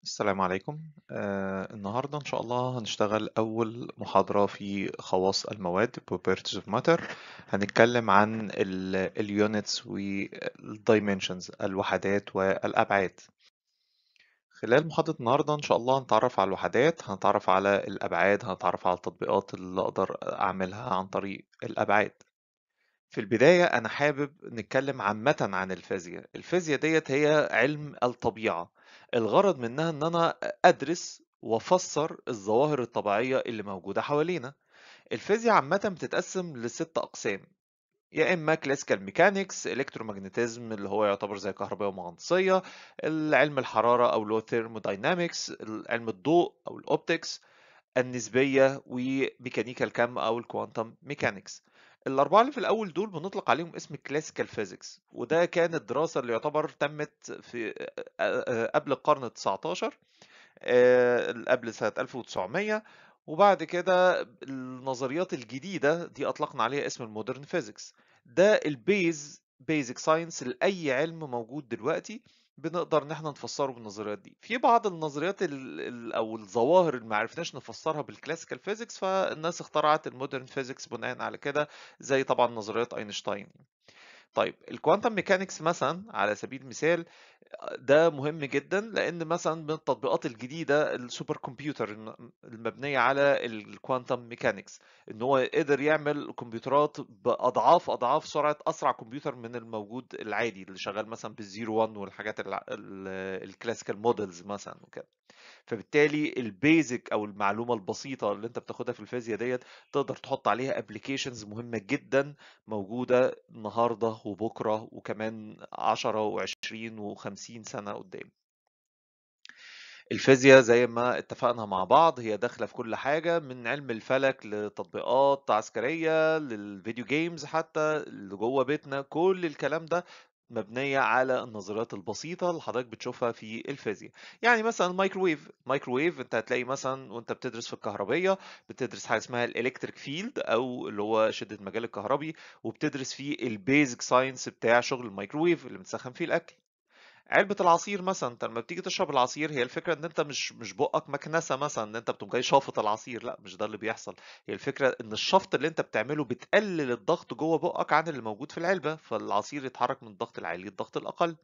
السلام عليكم آه، النهاردة إن شاء الله هنشتغل أول محاضرة في خواص المواد Properties of Matter هنتكلم عن ال Units وال Dimensions الوحدات والأبعاد خلال محاضرة النهاردة إن شاء الله هنتعرف على الوحدات هنتعرف على الأبعاد هنتعرف على التطبيقات اللي أقدر أعملها عن طريق الأبعاد في البداية أنا حابب نتكلم عامة عن الفيزياء الفيزياء ديت هي علم الطبيعة الغرض منها إن أنا أدرس وأفسر الظواهر الطبيعية اللي موجودة حوالينا الفيزياء عامة بتتقسم لست أقسام يا إما كلاسيكال ميكانيكس الكترومagnetism اللي هو يعتبر زي كهرباء ومغناطيسية علم الحرارة أو لو ثيرموداينامكس علم الضوء أو الأوبتكس النسبية وميكانيكا الكم أو الكوانتم ميكانيكس الأربعة اللي في الأول دول بنطلق عليهم اسم كلاسيكال فيزيكس وده كانت الدراسة اللي يعتبر تمت في قبل القرن ال 19 قبل سنة 1900 وبعد كده النظريات الجديدة دي أطلقنا عليها اسم المودرن فيزيكس ده البيز بيزك ساينس لأي علم موجود دلوقتي بنقدر ان احنا نفسره بالنظريات دي في بعض النظريات ال ال او الظواهر اللي ما عرفناش نفسرها بالكلاسيكال فيزيكس فالناس اخترعت المودرن فيزيكس بناء على كده زي طبعا نظريات اينشتاين طيب الكوانتم ميكانيكس مثلا على سبيل المثال ده مهم جدا لان مثلا من التطبيقات الجديده السوبر كمبيوتر المبنيه على الكوانتم ميكانيكس ان هو قدر يعمل كمبيوترات باضعاف اضعاف سرعه اسرع كمبيوتر من الموجود العادي اللي شغال مثلا بالزيرو 1 والحاجات الكلاسيكال مودلز مثلا وكده فبالتالي البيزك او المعلومه البسيطه اللي انت بتاخدها في الفيزياء ديت تقدر تحط عليها ابلكيشنز مهمه جدا موجوده النهارده وبكره وكمان 10 و20 و50 سنه قدام الفيزياء زي ما اتفقنا مع بعض هي داخله في كل حاجه من علم الفلك لتطبيقات عسكريه للفيديو جيمز حتى اللي جوه بيتنا كل الكلام ده مبنية على النظريات البسيطة اللي حضرتك بتشوفها في الفيزياء يعني مثلا الميكروويف الميكروويف انت هتلاقي مثلا وانت بتدرس في الكهربية بتدرس حاجة اسمها الالكتريك فيلد او اللي هو شدة المجال الكهربي وبتدرس فيه البيزك ساينس بتاع شغل الميكروويف اللي بنسخن فيه الاكل علبة العصير مثلا انت لما بتيجي تشرب العصير هي الفكرة ان انت مش مش بقك مكنسة مثلا ان انت بتقوم جاي شافط العصير لا مش ده اللي بيحصل هي الفكرة ان الشفط اللي انت بتعمله بتقلل الضغط جوه بقك عن اللي موجود في العلبة فالعصير يتحرك من الضغط العالي للضغط الاقل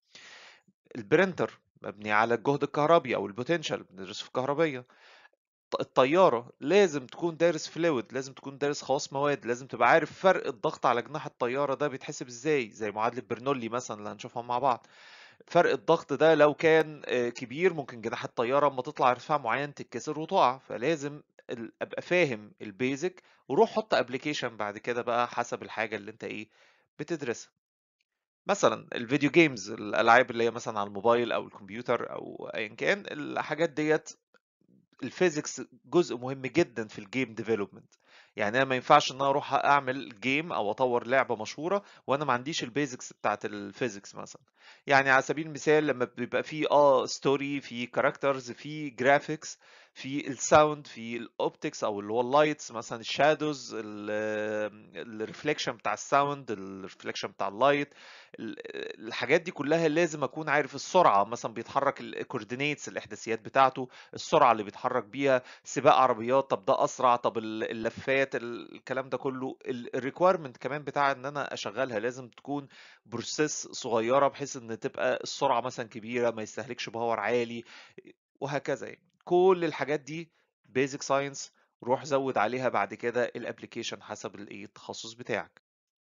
البرينتر مبني على الجهد الكهربي او البوتنشال بندرسه في الكهربية الطيارة لازم تكون دارس فلويد لازم تكون دارس خواص مواد لازم تبقى عارف فرق الضغط على جناح الطيارة ده بيتحسب ازاي زي معادلة برنولي مثلا اللي هنشوفها مع بعض فرق الضغط ده لو كان كبير ممكن جناح الطياره اما تطلع ارتفاع معين تتكسر وتقع فلازم ابقى فاهم البيزك وروح حط ابلكيشن بعد كده بقى حسب الحاجه اللي انت ايه بتدرسها مثلا الفيديو جيمز الالعاب اللي هي مثلا على الموبايل او الكمبيوتر او ايا كان الحاجات ديت الفيزيكس جزء مهم جدا في الجيم ديفلوبمنت يعني انا ما ينفعش ان انا اروح اعمل جيم او اطور لعبه مشهوره وانا ما عنديش البيزكس بتاعت الفيزيكس مثلا يعني على سبيل المثال لما بيبقى في اه ستوري في كاركترز في جرافيكس في الساوند في الاوبتكس او اللي هو اللايتس مثلا الشادوز الريفليكشن بتاع الساوند الريفليكشن بتاع اللايت الحاجات دي كلها لازم اكون عارف السرعه مثلا بيتحرك الكوردينيتس الاحداثيات بتاعته السرعه اللي بيتحرك بيها سباق عربيات طب ده اسرع طب اللفات الكلام ده كله الريكويرمنت كمان بتاع ان انا اشغلها لازم تكون بروسيس صغيره بحيث ان تبقى السرعه مثلا كبيره ما يستهلكش باور عالي وهكذا يعني كل الحاجات دي بيزك ساينس روح زود عليها بعد كده الابلكيشن حسب الايه التخصص بتاعك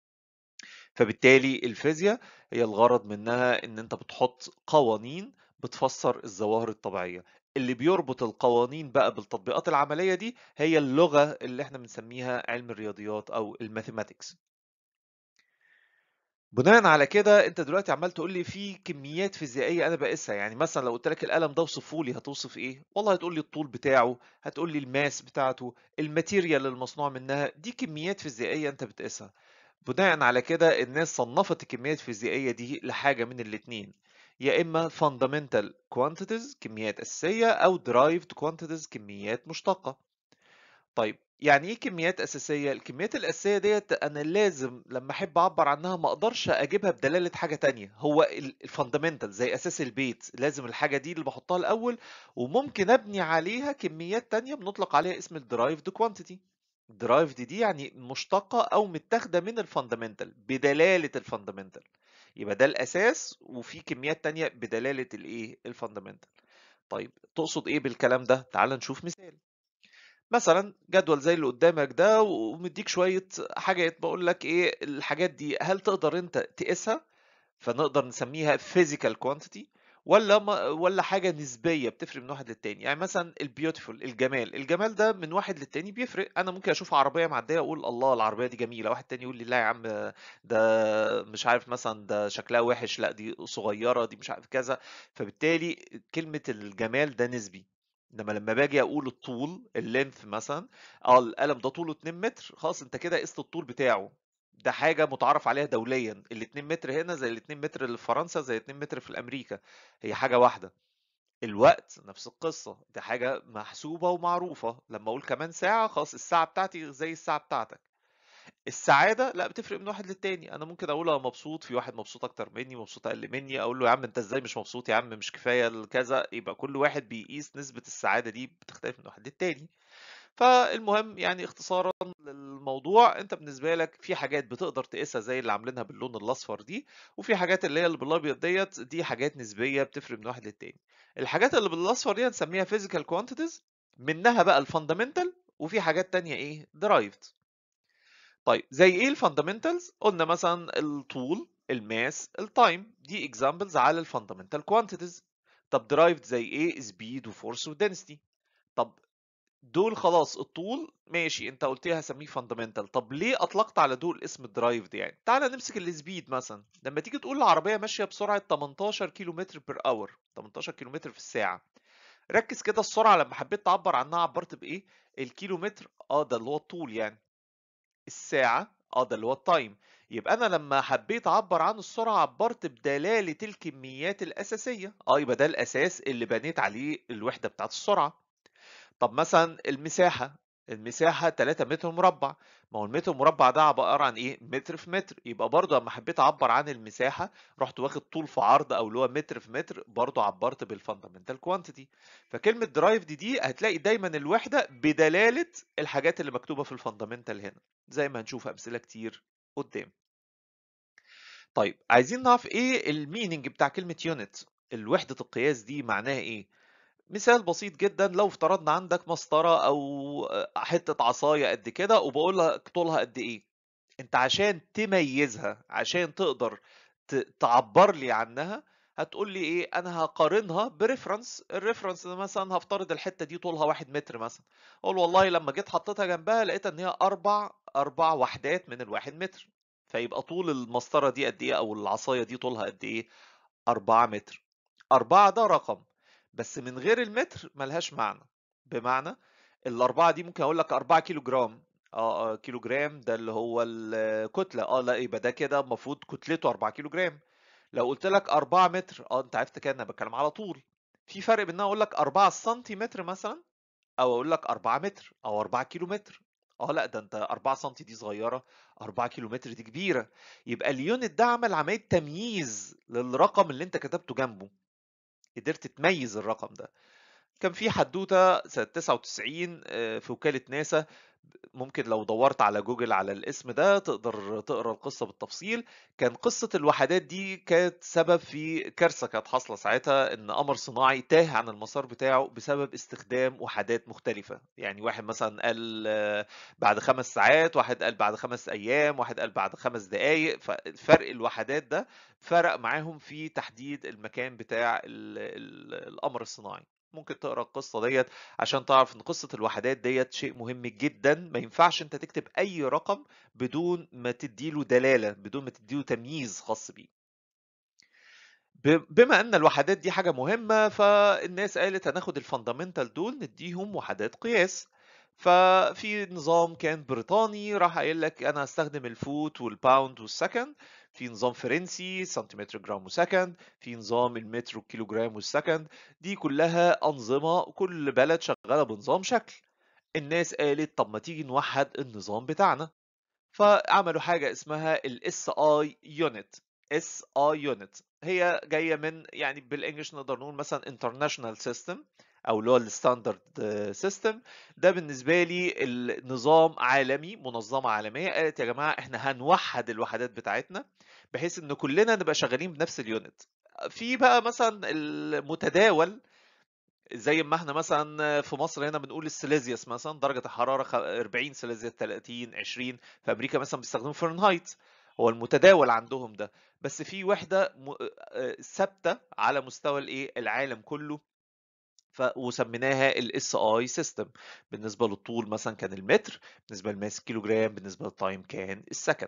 فبالتالي الفيزياء هي الغرض منها ان انت بتحط قوانين بتفسر الظواهر الطبيعيه اللي بيربط القوانين بقى بالتطبيقات العمليه دي هي اللغه اللي احنا بنسميها علم الرياضيات او الماثيماتكس بناء على كده انت دلوقتي عمال تقول لي في كميات فيزيائيه انا بقيسها يعني مثلا لو قلت لك القلم ده اوصفه لي هتوصف ايه والله هتقول لي الطول بتاعه هتقول لي الماس بتاعته الماتيريال المصنوع منها دي كميات فيزيائيه انت بتقيسها بناء على كده الناس صنفت الكميات الفيزيائيه دي لحاجه من الاثنين يا اما fundamental quantities كميات اساسيه او derived quantities كميات مشتقه طيب يعني إيه كميات أساسية؟ الكميات الأساسية ديّة أنا لازم لمّا أحب أعبّر عنها ما أقدرش أجيبها بدلالة حاجة تانية، هو ال الfundamental زي أساس البيت، لازم الحاجة دي اللي باحطها الأول، وممكن أبني عليها كميات تانية بنطلق عليها اسم الderived quantity. derived دي يعني مشتقة أو متاخدة من الfundamental بدلالة الfundamental. يبقى ده الأساس وفي كميات تانية بدلالة الإيه؟ الfundamental. طيب تقصد إيه بالكلام ده؟ تعالَ نشوف مثال. مثلًا جدول زي اللي قدامك ده ومدّيك شوية حاجات، باقول لك إيه الحاجات دي هل تقدر أنت تقيسها؟ فنقدر نسميها physical quantity والّا م والّا حاجة نسبية بتفرق من واحد للتاني، يعني مثلًا الbeautiful الجمال، الجمال ده من واحد للتاني بيفرق، أنا ممكن أشوف عربية معدية أقول الله العربية دي جميلة، واحد تاني يقول لي لا يا عم ده مش عارف مثلًا ده شكلها وِحِش، لأ دي صغيرة، دي مش عارف كذا، فبالتالي كلمة الجمال ده نسبي. إنما لمّا باجي أقول الطول الlength مثلًا، آه القلم ده طوله 2 متر، خلاص أنت كده قِست الطول بتاعه، ده حاجة مُتعارف عليها دوليًا، ال2 متر هنا زي ال2 متر اللي في فرنسا زي 2 متر في الأمريكا، هي حاجة واحدة. الوقت نفس القصة، دي حاجة محسوبة ومعروفة، لمّا أقول كمان ساعة خلاص الساعة بتاعتي زي الساعة بتاعتك. السعادة لأ بتفرق من واحد للتاني، أنا ممكن أقول أنا مبسوط، في واحد مبسوط أكتر منّي، مبسوط أقل منّي، أقول له يا عم أنت إزاي مش مبسوط يا عم مش كفاية الكذا، يبقى كل واحد بيقيس نسبة السعادة دي بتختلف من واحد للتاني. فالمهم يعني اختصارًا للموضوع، أنت بالنسبة لك في حاجات بتقدر تقيسها زي اللي عاملينها باللون الأصفر دي، وفي حاجات اللي هي اللي بالأبيض ديّة دي حاجات نسبية بتفرق من واحد للتاني. الحاجات اللي بالأصفر دي هنسميها physical quantities منها بقى الfundamental وفي حاجات تانية إيه derived. طيب زي إيه الfundamentals؟ قُلنا مثلًا الطول، الmass، الtime دي examples على الfundamental quantities. طب derived زي إيه؟ speed وforce وdensity. طب دول خلاص الطول ماشي أنت قُلت لي هاسميه fundamental طب ليه أطلقت على دول اسم derived يعني؟ تعالَ نمسك الspeed مثلًا، لمّا تيجي تقول العربية ماشية بسرعة 18 كيلومتر per hour 18 كيلومتر في الساعة. ركّز كده السرعة لمّا حبيت تعبّر عنها عبّرت بإيه؟ الكيلومتر آه ده اللي هو الطول يعني. الساعة آه ده اللي هو الtime يبقى أنا لمّا حبيت أعبّر عن السرعة عبّرت بدلالة الكميات الأساسية، آه يبقى ده الأساس اللي بنيت عليه الوحدة بتاعة السرعة. طب مثلًا المساحة، المساحة 3 متر مربع، ما هو المتر المربع ده عبارة عن إيه؟ متر في متر، يبقى برضه أمّا حبيت أعبّر عن المساحة رُحت واخد طول في عرض أو اللي هو متر في متر، برضه عبّرت بالfundamental quantity. فكلمة derived دي هتلاقي دايمًا الوحدة بدلالة الحاجات اللي مكتوبة في الfundamental هنا، زي ما هنشوف أمثلة كتير قدّام. طيب عايزين نعرف إيه الmeaning بتاع كلمة unit الوحدة القياس دي معناها إيه؟ مثال بسيط جدًا لو افترضنا عندك مسطرة أو حتة عصاية قد كده وباقول لك طولها قد إيه، أنت عشان تميزها، عشان تقدر ت تعبّر لي عنها، هتقول لي إيه، أنا هاقارنها بreference الreference ده مثلًا هافترض الحتة دي طولها 1 متر مثلًا، أقول والله لمّا جيت حطيتها جنبها لقيتها إن هي 4 4 وحدات من ال1 متر، فيبقى طول المسطرة دي قد إيه أو العصاية دي طولها قد إيه، 4 متر. 4 ده رقم، بس من غير المتر ما لهاش معنى، بمعنى ال4 دي ممكن أقول لك 4 كيلو جرام، آه، آه، كيلو جرام ده اللي هو الكتلة، آه، لأ يبقى ده كده المفروض كتلته 4 كيلو جرام. لو قُلت لك 4 متر، آه، أنت عرفت كده إن أنا باتكلم على طول. في فرق بين إن أنا أقول لك 4 سنتيمتر مثلًا، أو أقول لك 4 متر أو 4 كيلو متر. آه، لأ ده أنت 4 سنتي دي صغيرة، 4 كيلو متر دي كبيرة. يبقى الunit ده عمل عملية تمييز للرقم اللي أنت كتبته جنبه. قدرت تميز الرقم ده. كان في حدوتة سنة 99 آآ في وكالة ناسا ممكن لو دورت على جوجل على الاسم ده تقدر تقرا القصة بالتفصيل، كان قصة الوحدات دي كانت سبب في كارثة كانت حاصلة ساعتها إن قمر صناعي تاه عن المسار بتاعه بسبب استخدام وحدات مختلفة، يعني واحد مثلًا قال بعد 5 ساعات، واحد قال بعد 5 أيام، واحد قال بعد 5 دقايق، ففرق الوحدات ده فرق معاهم في تحديد المكان بتاع ال ال القمر الصناعي. ممكن تقرا القصة ديّة عشان تعرف إن قصة الوحدات ديّة شيء مهم جدًا، ما ينفعش أنت تكتب أي رقم بدون ما تدّي له دلالة، بدون ما تدّي له تمييز خاص بيه. ب بما أن الوحدات دي حاجة مهمة، فالناس قالت هناخد الfundamental دول ندّيهم وحدات قياس. ففي نظام كان بريطاني راح قايل لك أنا هاستخدم الفوت والباوند والسكند، في نظام فرنسي سنتيمتر جرام وسكند، في نظام المتر والكيلو جرام والسكند، دي كلها أنظمة كل بلد شغالة بنظام شكل. الناس قالت طب ما تيجي نوحد النظام بتاعنا فعملوا حاجة اسمها ال SI Unit SI Unit هي جاية من يعني بالانجلش نقدر نقول مثلا International System او اللي هو الستاندرد سيستم ده بالنسبه لي النظام عالمي منظمه عالميه قالت يا جماعه احنا هنوحد الوحدات بتاعتنا بحيث ان كلنا نبقى شغالين بنفس اليونت في بقى مثلا المتداول زي ما احنا مثلا في مصر هنا بنقول السيليزيوس مثلا درجة الحرارة 40 سيليزيوس 30 20 في أمريكا مثلا بيستخدموا فahrenheit هو المتداول عندهم ده بس في وحدة ثابتة على مستوى الايه العالم كله ف... وسميناها الاس اي سيستم بالنسبة للطول مثلا كان المتر بالنسبة للماس كيلوجرام بالنسبة للتايم كان السكند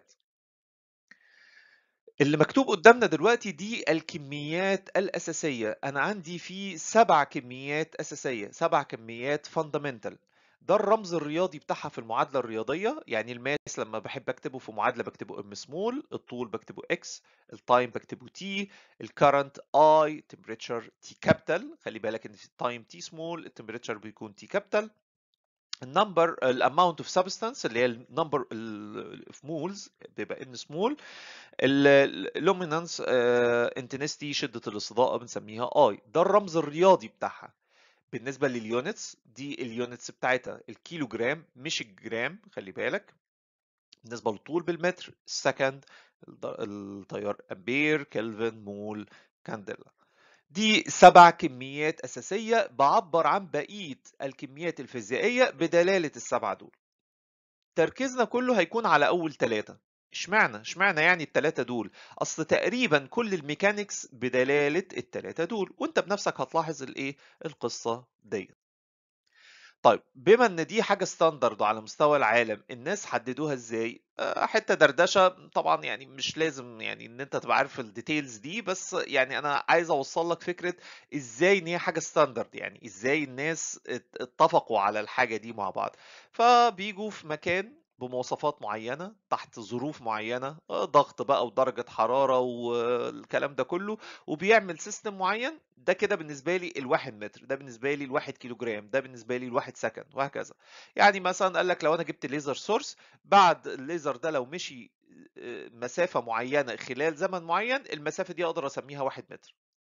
اللي مكتوب قدامنا دلوقتي دي الكميات الأساسية أنا عندي في سبع كميات أساسية سبع كميات فاندامنتال ده الرمز الرياضي بتاعها في المعادلة الرياضية يعني الماس لما بحب أكتبه في معادلة بكتبه ام سمول الطول بكتبه اكس التايم بكتبه تي الكرنت اي temperature تي كابيتال خلي بالك ان في التايم تي سمول التمبريتشر بيكون تي كابيتال النمبر الاماونت اوف سبستانس اللي هي النمبر اوف مولز بيبقى ان سمول اللومينانس انتنستي شده الاستضاءه بنسميها اي ده الرمز الرياضي بتاعها بالنسبه لليونتس دي اليونتس بتاعتها الكيلو جرام مش الجرام خلي بالك بالنسبه للطول بالمتر السكند التيار امبير كلفن مول كانديلا دي سبع كميات أساسية بعبر عن بقية الكميات الفيزيائية بدلالة السبعة دول تركيزنا كله هيكون على أول ثلاثة اشمعنى اشمعنى يعني الثلاثة دول أصل تقريبا كل الميكانيكس بدلالة الثلاثة دول وانت بنفسك هتلاحظ الايه القصة ديت طيب بما ان دي حاجه ستاندرد على مستوى العالم الناس حددوها ازاي حته دردشه طبعا يعني مش لازم يعني ان انت تبقى عارف الديتيلز دي بس يعني انا عايز اوصل لك فكره ازاي ان هي حاجه ستاندرد يعني ازاي الناس اتفقوا على الحاجه دي مع بعض فبيجوا في مكان بمواصفات معينة تحت ظروف معينة ضغط بقى ودرجة حرارة والكلام ده كله وبيعمل سيستم معين ده كده بالنسبة لي الواحد متر ده بالنسبة لي الواحد كيلو جرام ده بالنسبة لي الواحد سكند وهكذا يعني مثلا قال لك لو أنا جبت ليزر سورس بعد الليزر ده لو مشي مسافة معينة خلال زمن معين المسافة دي أقدر أسميها واحد متر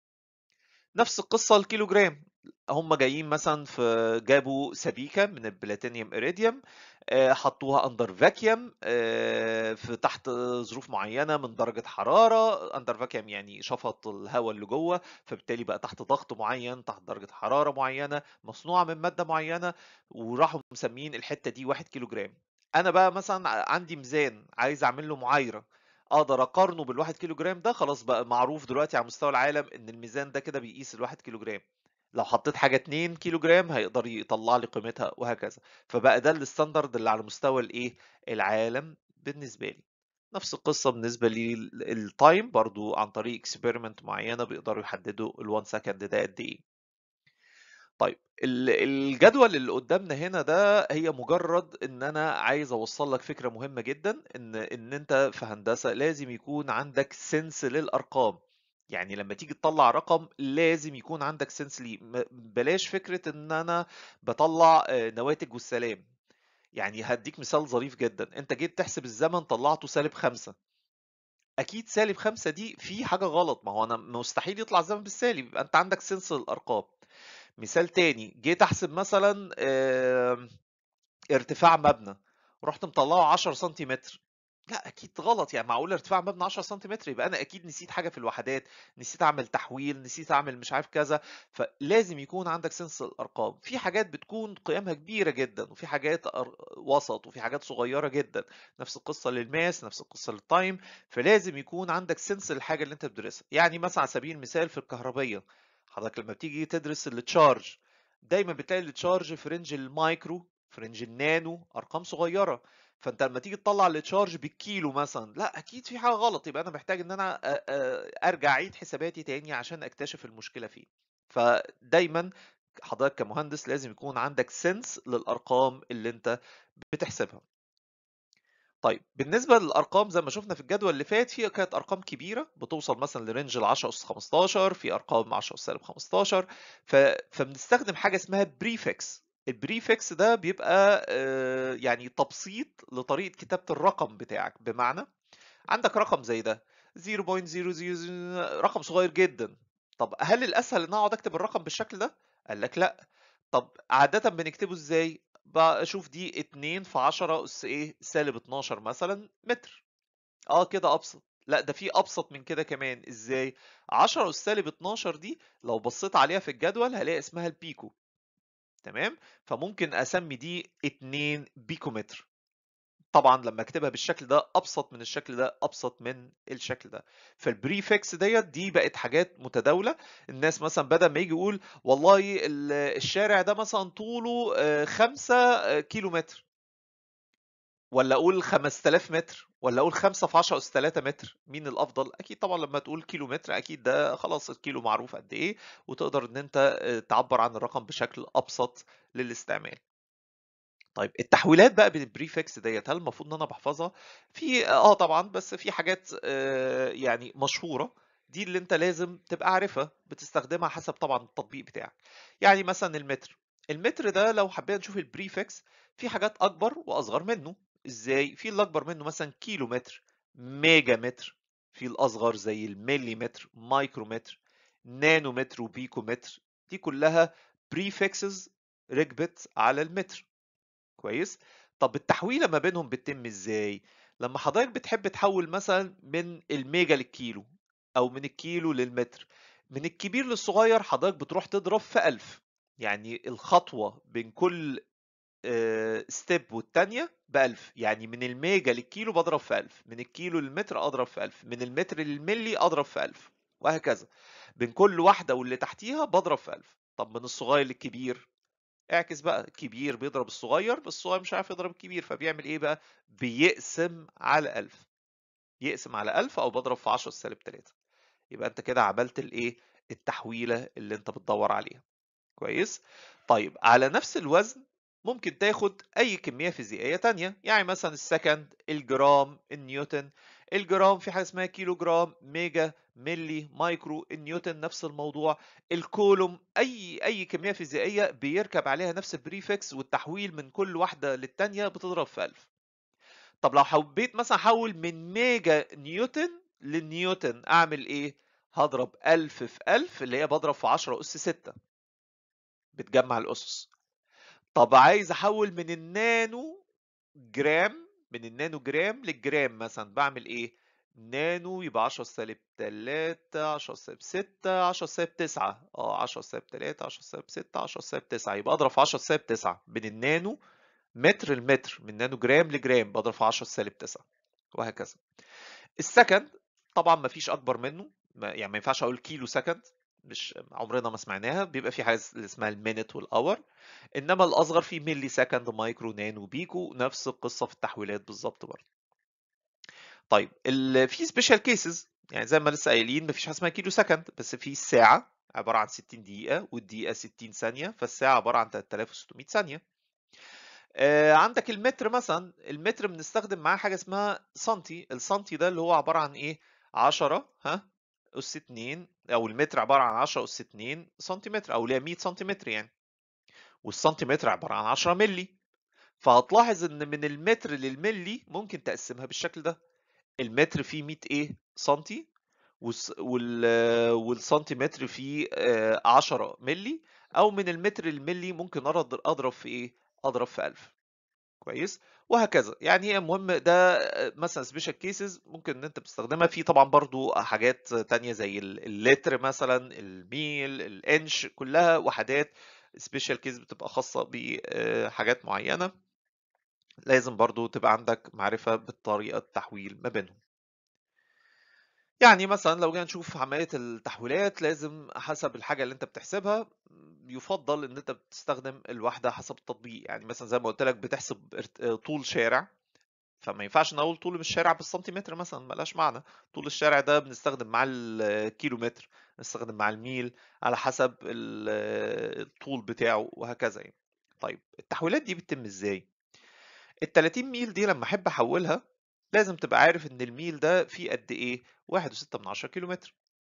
نفس القصة الكيلو جرام هم جايين مثلا في جابوا سبيكة من البلاتينيوم إيريديوم حطوها اندر فاكيوم في تحت ظروف معينه من درجه حراره اندر فاكيوم يعني شفط الهواء اللي جوه فبالتالي بقى تحت ضغط معين تحت درجه حراره معينه مصنوعه من ماده معينه وراحوا مسمين الحته دي 1 كيلو جرام انا بقى مثلا عندي ميزان عايز اعمل له معايره اقدر اقارنه بالواحد كيلو جرام ده خلاص بقى معروف دلوقتي على مستوى العالم ان الميزان ده كده بيقيس الواحد كيلو جرام لو حطيت حاجه 2 كيلو جرام هيقدر يطلع لي قيمتها وهكذا فبقى ده الستاندرد اللي على مستوى الايه العالم بالنسبه لي نفس القصه بالنسبه للتايم برضو عن طريق اكسبيرمنت معينه بيقدروا يحددوا ال1 سكند ده قد ايه طيب الجدول اللي قدامنا هنا ده هي مجرد ان انا عايز اوصل لك فكره مهمه جدا ان ان انت في هندسه لازم يكون عندك سنس للارقام يعني لما تيجي تطلع رقم لازم يكون عندك سنس ليه بلاش فكرة ان انا بطلع نواتج والسلام يعني هديك مثال ظريف جدا انت جيت تحسب الزمن طلعته سالب خمسة اكيد سالب خمسة دي في حاجة غلط ما هو انا مستحيل يطلع الزمن بالسالب يبقى انت عندك سنس للارقام مثال تاني جيت احسب مثلا ارتفاع مبنى ورحت مطلعه 10 سنتيمتر لا اكيد غلط يعني معقول ارتفاع مبنى 10 سنتيمتر يبقى انا اكيد نسيت حاجه في الوحدات نسيت اعمل تحويل نسيت اعمل مش عارف كذا فلازم يكون عندك سنس الارقام في حاجات بتكون قيمها كبيره جدا وفي حاجات وسط وفي حاجات صغيره جدا نفس القصه للماس نفس القصه للتايم فلازم يكون عندك سنس للحاجه اللي انت بتدرسها يعني مثلا على سبيل المثال في الكهربيه حضرتك لما بتيجي تدرس التشارج دايما بتلاقي التشارج في رينج المايكرو في رينج النانو ارقام صغيره فانت لما تيجي تطلع التشارج بالكيلو مثلا لا اكيد في حاجه غلط يبقى انا محتاج ان انا ارجع اعيد حساباتي تاني عشان اكتشف المشكله فين فدايما حضرتك كمهندس لازم يكون عندك سنس للارقام اللي انت بتحسبها طيب بالنسبه للارقام زي ما شفنا في الجدول اللي فات في كانت ارقام كبيره بتوصل مثلا لرينج ال 10 اس 15 في ارقام 10 اس سالب 15 ف... فبنستخدم حاجه اسمها بريفكس الprefix ده بيبقى آآ يعني تبسيط لطريقة كتابة الرقم بتاعك، بمعنى عندك رقم زي ده 0.000 رقم صغير جدًا، طب هل الأسهل إن أنا أقعد أكتب الرقم بالشكل ده؟ قال لك لأ، طب عادةً بنكتبه إزاي؟ باشوف دي 2 في 10 أس إيه، -12 مثلًا متر، آه كده أبسط، لأ ده في أبسط من كده كمان، إزاي؟ 10 أس -12 دي لو بصيت عليها في الجدول هالاقي اسمها البيكو، تمام؟ فممكن أسمي دي 2 بيكومتر. طبعًا لمّا أكتبها بالشكل ده أبسط من الشكل ده، أبسط من الشكل ده. فالprefix ديّة دي بقت حاجات متداولة، الناس مثلًا بدل ما ييجي يقول والله ال الشارع ده مثلًا طوله آآ 5 كيلو متر. والّا أقول 5000 متر، والّا أقول 5 في 10 أس 3 متر، مين الأفضل؟ أكيد طبعًا لمّا تقول كيلو متر أكيد ده خلاص الكيلو معروف قد إيه، وتقدر إن أنت آآ تعبّر عن الرقم بشكل أبسط للاستعمال. طيب التحويلات بقى بين الprefix ديّة هل المفروض إن أنا باحفظها؟ في آه طبعًا، بس في حاجات آآ يعني مشهورة، دي اللي أنت لازم تبقى عارفها، بتستخدمها حسب طبعًا التطبيق بتاعك. يعني مثلًا المتر، المتر ده لو حبينا نشوف الprefix في حاجات أكبر وأصغر منه، إزاي؟ في اللي أكبر منه مثلًا كيلو متر، ميجا متر، في الأصغر زي المليمتر، مايكرومتر، نانومتر وبيكومتر، دي كلها prefixes ركبت على المتر. كويس؟ طب التحويلة ما بينهم بتتم إزاي؟ لمّا حضرتك بتحب تحوّل مثلًا من الميجا للكيلو أو من الكيلو للمتر، من الكبير للصغير حضرتك بتروح تضرب في 1000 يعني الخطوة بين كل آآ step والتانية ب1000 يعني من الميجا للكيلو باضرب في 1000 من الكيلو للمتر أضرب في 1000 من المتر للملي أضرب في 1000 وهكذا. بين كل واحدة واللي تحتيها باضرب في 1000 طب من الصغير للكبير اعكس بقى الكبير بيضرب الصغير بس الصغير مش عارف يضرب الكبير فبيعمل ايه بقى بيقسم على 1000 يقسم على 1000 او بضرب في 10 سالب 3 يبقى انت كده عملت الايه التحويله اللي انت بتدور عليها كويس طيب على نفس الوزن ممكن تاخد اي كميه فيزيائيه تانية يعني مثلا السكند الجرام النيوتن الجرام في حاجه اسمها كيلو جرام ميجا ملي مايكرو النيوتن نفس الموضوع الكولوم اي اي كميه فيزيائيه بيركب عليها نفس البريفكس والتحويل من كل واحده للتانية بتضرب في 1000 طب لو حبيت مثلا احول من ميجا نيوتن للنيوتن اعمل ايه هضرب 1000 في 1000 اللي هي بضرب في 10 اس 6 بتجمع الاسس طب عايز احول من النانو جرام من النانو جرام للجرام مثلا بعمل ايه نانو يبقى 10 سالب 3 10 سالب 6 10 سالب 9 اه 10 سالب 3 10 سالب 6 10 سالب 9 يبقى اضرب في 10 سالب 9 من النانو متر المتر من نانو جرام لجرام بضرب في 10 سالب 9 وهكذا السكند طبعا ما فيش اكبر منه ما يعني ما ينفعش اقول كيلو سكند مش عمرنا ما سمعناها بيبقى في حاجه اللي اسمها المينت والاور انما الاصغر في ملي سكند مايكرو نانو بيكو نفس القصه في التحويلات بالظبط برضه طيب ال- في سبيشال كيسز يعني زي ما لسه قايلين مفيش حاجه اسمها كيلو سكند بس في الساعه عباره عن 60 دقيقه والدقيقه 60 ثانيه فالساعه عباره عن 3600 ثانيه آه، عندك المتر مثلا المتر بنستخدم معاه حاجه اسمها سنتي السنتي ده اللي هو عباره عن ايه 10 ها اس 2 او المتر عباره عن 10 اس 2 سنتيمتر او اللي هي 100 سنتيمتر يعني والسنتيمتر عباره عن 10 ملي فهتلاحظ ان من المتر للملي ممكن تقسمها بالشكل ده المتر فيه 100 ايه سنتي والس- وال والسنتيمتر فيه آه، 10 ملي او من المتر للملي ممكن أرد- اضرب في ايه اضرب في 1000 كويس وهكذا يعني هي المهم ده مثلا سبيشال كيسز ممكن ان انت بتستخدمها في طبعا برضو حاجات تانية زي ال- اللتر مثلا الميل الانش كلها وحدات سبيشال كيس بتبقى خاصة بحاجات معينة لازم برضو تبقى عندك معرفة بالطريقة التحويل ما بينهم يعني مثلا لو جينا نشوف عملية التحويلات لازم حسب الحاجة اللي انت بتحسبها يفضل ان انت بتستخدم الواحدة حسب التطبيق يعني مثلا زي ما قلت لك بتحسب ارت- طول شارع فما ينفعش نقول طول الشارع بالسنتيمتر مثلا ملهاش معنى طول الشارع ده بنستخدم مع الكيلومتر نستخدم مع الميل على حسب ال- الطول بتاعه وهكذا يعني طيب التحويلات دي بتتم ازاي ال 30 ميل دي لما احب احولها لازم تبقى عارف ان الميل ده فيه قد ايه 1.6 من 10 كيلومتر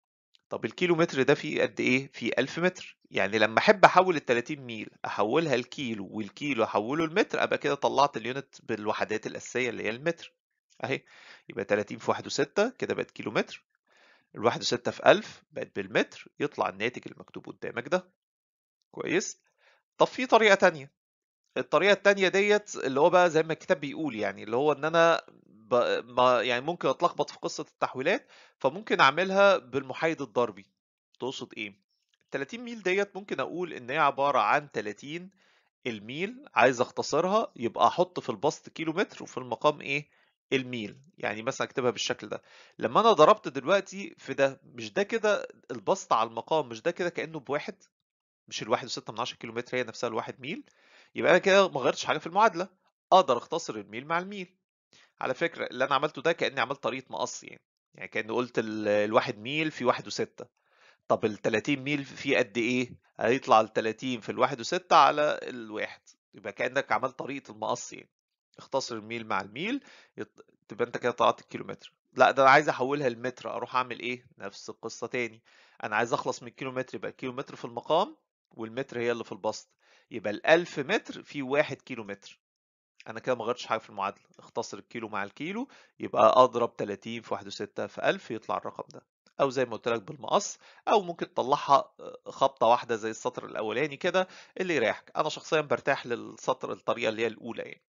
طب الكيلو متر ده فيه قد ايه فيه 1000 متر يعني لما احب احول ال 30 ميل احولها الكيلو والكيلو احوله المتر ابقى كده طلعت اليونت بالوحدات الاساسيه اللي هي المتر اهي يبقى 30 في 1 و6 كده بقت كيلو متر الواحد وستة في ألف بقت بالمتر يطلع الناتج المكتوب قدامك ده كويس طب في طريقة تانية الطريقة التانية ديت اللي هو بقى زي ما الكتاب بيقول يعني اللي هو ان انا ب... ما يعني ممكن اتلخبط في قصة التحويلات فممكن اعملها بالمحايد الضربي تقصد ايه 30 ميل ديت ممكن اقول ان هي عبارة عن 30 الميل عايز اختصرها يبقى احط في البسط كيلو متر وفي المقام ايه الميل يعني مثلا اكتبها بالشكل ده لما انا ضربت دلوقتي في ده مش ده كده البسط على المقام مش ده كده كأنه بواحد مش الواحد وستة من عشرة كيلو متر هي نفسها الواحد ميل يبقى انا كده ما غيرتش حاجة في المعادلة اقدر اختصر الميل مع الميل على فكرة اللي انا عملته ده كأني عملت طريقة مقص يعني يعني كأني قلت ال- الواحد ميل في واحد وستة طب ال 30 ميل في قد ايه؟ هيطلع ال 30 في الواحد وستة على الواحد يبقى كأنك عملت طريقة المقص يعني اختصر الميل مع الميل يط... تبقى انت كده طلعت الكيلومتر لا ده انا عايز احولها لمتر اروح اعمل ايه نفس القصة تاني انا عايز اخلص من الكيلومتر يبقى الكيلومتر في المقام والمتر هي اللي في البسط يبقى الألف متر في واحد كيلو متر انا كده ما غيرتش حاجه في المعادله اختصر الكيلو مع الكيلو يبقى اضرب 30 في 1 6 في 1000 يطلع الرقم ده او زي ما قلت لك بالمقص او ممكن تطلعها خبطه واحده زي السطر الاولاني كده اللي يريحك انا شخصيا برتاح للسطر الطريقه اللي هي الاولى يعني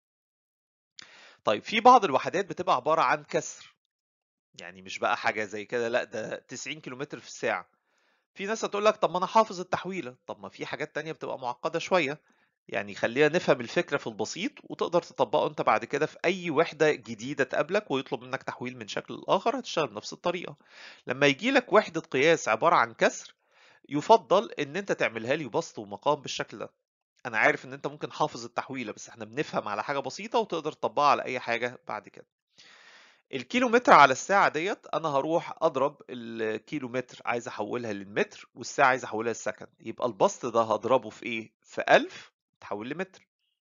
طيب في بعض الوحدات بتبقى عباره عن كسر يعني مش بقى حاجه زي كده لا ده 90 كيلومتر في الساعه في ناس هتقول لك طب ما انا حافظ التحويله طب ما في حاجات تانية بتبقى معقده شويه يعني خلينا نفهم الفكرة في البسيط وتقدر تطبقه انت بعد كده في اي وحدة جديدة تقابلك ويطلب منك تحويل من شكل لآخر هتشتغل بنفس الطريقة لما يجي لك وحدة قياس عبارة عن كسر يفضل ان انت تعملها لي بسط ومقام بالشكل ده انا عارف ان انت ممكن حافظ التحويلة بس احنا بنفهم على حاجة بسيطة وتقدر تطبقها على اي حاجة بعد كده الكيلومتر على الساعة ديت أنا هروح أضرب الكيلومتر عايز أحولها للمتر والساعة عايز أحولها للسكند يبقى البسط ده هضربه في إيه؟ في 1000 تحول لمتر